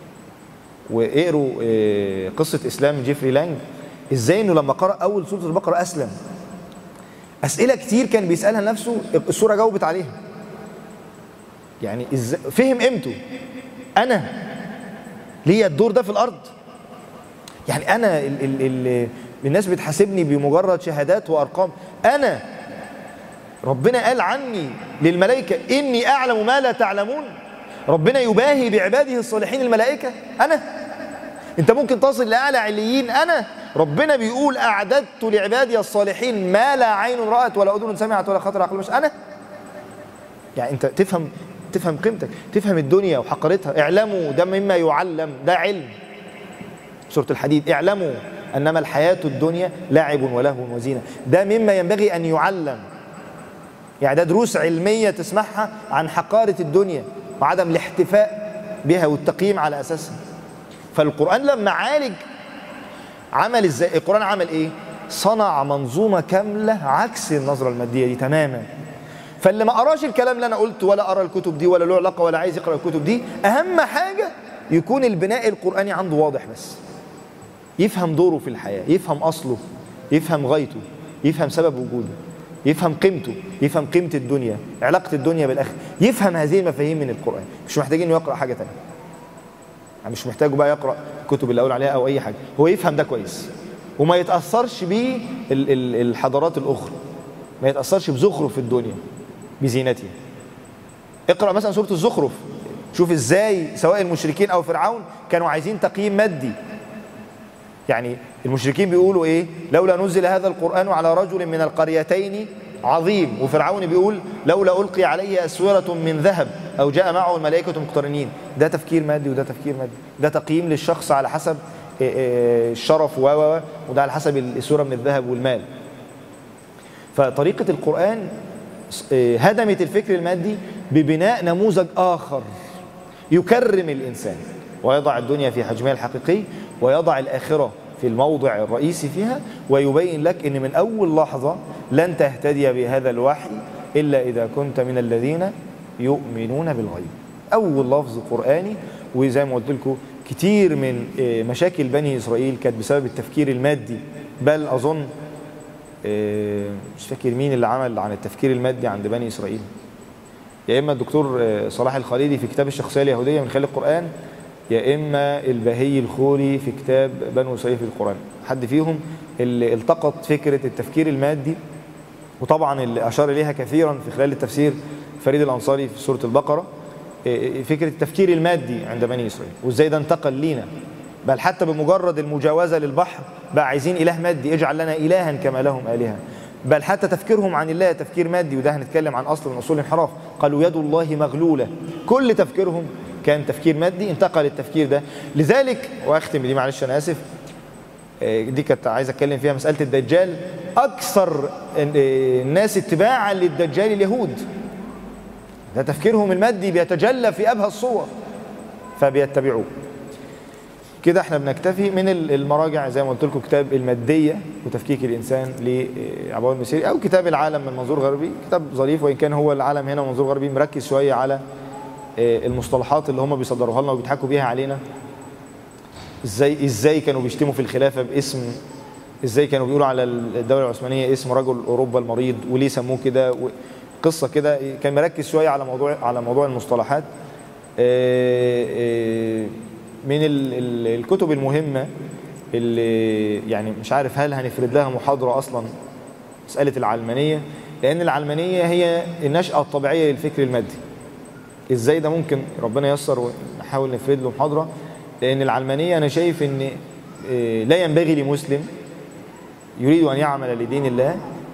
واقروا قصة إسلام جيفري لانج إزاي إنه لما قرأ أول سورة البقرة أسلم أسئلة كتير كان بيسألها لنفسه السورة جاوبت عليها يعني إزاي فهم قيمته أنا ليا الدور ده في الأرض يعني أنا ال ال ال الناس بتحاسبني بمجرد شهادات وأرقام أنا ربنا قال عني للملائكة إني أعلم ما لا تعلمون ربنا يباهي بعباده الصالحين الملائكة أنا أنت ممكن تصل لأعلى عليين أنا ربنا بيقول أعددت لعبادي الصالحين ما لا عين رأت ولا أذن سمعت ولا خطر عقل مش أنا يعني أنت تفهم تفهم قيمتك تفهم الدنيا وحقرتها اعلموا ده مما يعلم ده علم سورة الحديد اعلموا أنما الحياة الدنيا لعب ولهو وزينة ده مما ينبغي أن يعلم يعني ده دروس علمية تسمعها عن حقارة الدنيا وعدم الاحتفاء بها والتقييم على أساسها فالقرآن لما عالج عمل ازاي القرآن عمل ايه صنع منظومة كاملة عكس النظرة المادية دي تماما فاللي ما قراش الكلام اللي انا قلته ولا قرا الكتب دي ولا له علاقه ولا عايز يقرا الكتب دي اهم حاجه يكون البناء القراني عنده واضح بس يفهم دوره في الحياه يفهم اصله يفهم غايته يفهم سبب وجوده يفهم قيمته يفهم قيمه الدنيا علاقه الدنيا بالاخره يفهم هذه المفاهيم من القران مش محتاجين يقرا حاجه ثانيه يعني مش محتاجه بقى يقرا الكتب اللي اقول عليها او اي حاجه هو يفهم ده كويس وما يتاثرش بيه الحضارات الاخرى ما يتاثرش بزخرف الدنيا بزينتها اقرا مثلا سوره الزخرف شوف ازاي سواء المشركين او فرعون كانوا عايزين تقييم مادي يعني المشركين بيقولوا ايه لولا نزل هذا القران على رجل من القريتين عظيم وفرعون بيقول لولا القي عليه اسوره من ذهب او جاء معه الملائكه مقترنين ده تفكير مادي وده تفكير مادي ده تقييم للشخص على حسب الشرف و وده على حسب السوره من الذهب والمال فطريقه القران هدمت الفكر المادي ببناء نموذج آخر يكرم الإنسان ويضع الدنيا في حجمها الحقيقي ويضع الآخرة في الموضع الرئيسي فيها ويبين لك أن من أول لحظة لن تهتدي بهذا الوحي إلا إذا كنت من الذين يؤمنون بالغيب أول لفظ قرآني وزي ما قلت لكم كتير من مشاكل بني إسرائيل كانت بسبب التفكير المادي بل أظن مش فاكر مين اللي عمل عن التفكير المادي عند بني اسرائيل يا اما الدكتور صلاح الخليلي في كتاب الشخصيه اليهوديه من خلال القران يا اما البهي الخوري في كتاب بنو اسرائيل في القران حد فيهم اللي التقط فكره التفكير المادي وطبعا اللي اشار اليها كثيرا في خلال التفسير فريد الانصاري في سوره البقره فكره التفكير المادي عند بني اسرائيل وازاي ده انتقل لينا بل حتى بمجرد المجاوزة للبحر بقى عايزين إله مادي اجعل لنا إلها كما لهم آلهة بل حتى تفكيرهم عن الله تفكير مادي وده هنتكلم عن أصل من أصول الانحراف قالوا يد الله مغلولة كل تفكيرهم كان تفكير مادي انتقل التفكير ده لذلك وأختم دي معلش أنا آسف آه، دي كانت عايز اتكلم فيها مساله الدجال اكثر الناس اتباعا للدجال اليهود ده تفكيرهم المادي بيتجلى في ابهى الصور فبيتبعوه كده احنا بنكتفي من المراجع زي ما قلت لكم كتاب الماديه وتفكيك الانسان لعباوي المسيري او كتاب العالم من منظور غربي كتاب ظريف وان كان هو العالم هنا منظور غربي مركز شويه على آه، المصطلحات اللي هم بيصدروها لنا وبيضحكوا بيها علينا ازاي ازاي كانوا بيشتموا في الخلافه باسم ازاي كانوا بيقولوا على الدوله العثمانيه اسم رجل اوروبا المريض وليه سموه كده قصه كده كان مركز شويه على موضوع على موضوع المصطلحات آه، آه، من الكتب المهمه اللي يعني مش عارف هل هنفرد لها محاضره اصلا مساله العلمانيه لان العلمانيه هي النشاه الطبيعيه للفكر المادي ازاي ده ممكن ربنا ييسر ونحاول نفرد له محاضره لان العلمانيه انا شايف ان آه، لا ينبغي لمسلم يريد ان يعمل لدين الله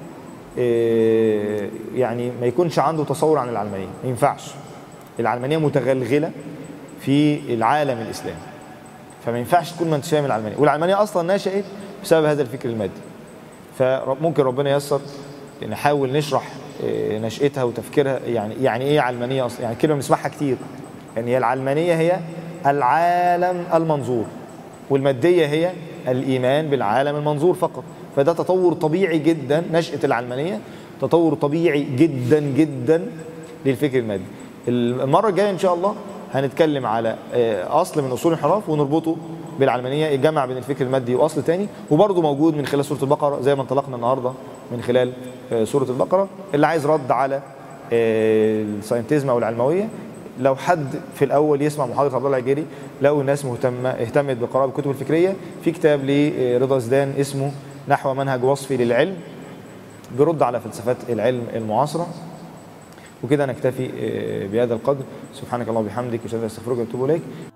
آه، يعني ما يكونش عنده تصور عن العلمانيه ما ينفعش العلمانيه متغلغله في العالم الاسلامي فما ينفعش تكون ما انتش فاهم العلمانيه والعلمانيه اصلا نشات بسبب هذا الفكر المادي فممكن ربنا ييسر نحاول نشرح آه، نشأتها وتفكيرها يعني يعني ايه علمانيه اصلا يعني كلمه بنسمعها كتير يعني هي العلمانيه هي العالم المنظور والماديه هي الايمان بالعالم المنظور فقط فده تطور طبيعي جدا نشأة العلمانية تطور طبيعي جدا جدا للفكر المادي المرة الجاية إن شاء الله هنتكلم على آه، أصل من أصول الانحراف ونربطه بالعلمانية الجمع بين الفكر المادي وأصل تاني وبرضه موجود من خلال سورة البقرة زي ما انطلقنا النهاردة من خلال آه، سورة البقرة اللي عايز رد على آه، الساينتيزم أو العلموية لو حد في الاول يسمع محاضره عبد الله العجيري لو الناس مهتمه اهتمت بقراءه الكتب الفكريه في كتاب لرضا زدان اسمه نحو منهج وصفي للعلم بيرد على فلسفات العلم المعاصرة وكده نكتفي آه، بهذا القدر سبحانك اللهم وبحمدك اشهد ان لا اله الا انت استغفرك واتوب اليك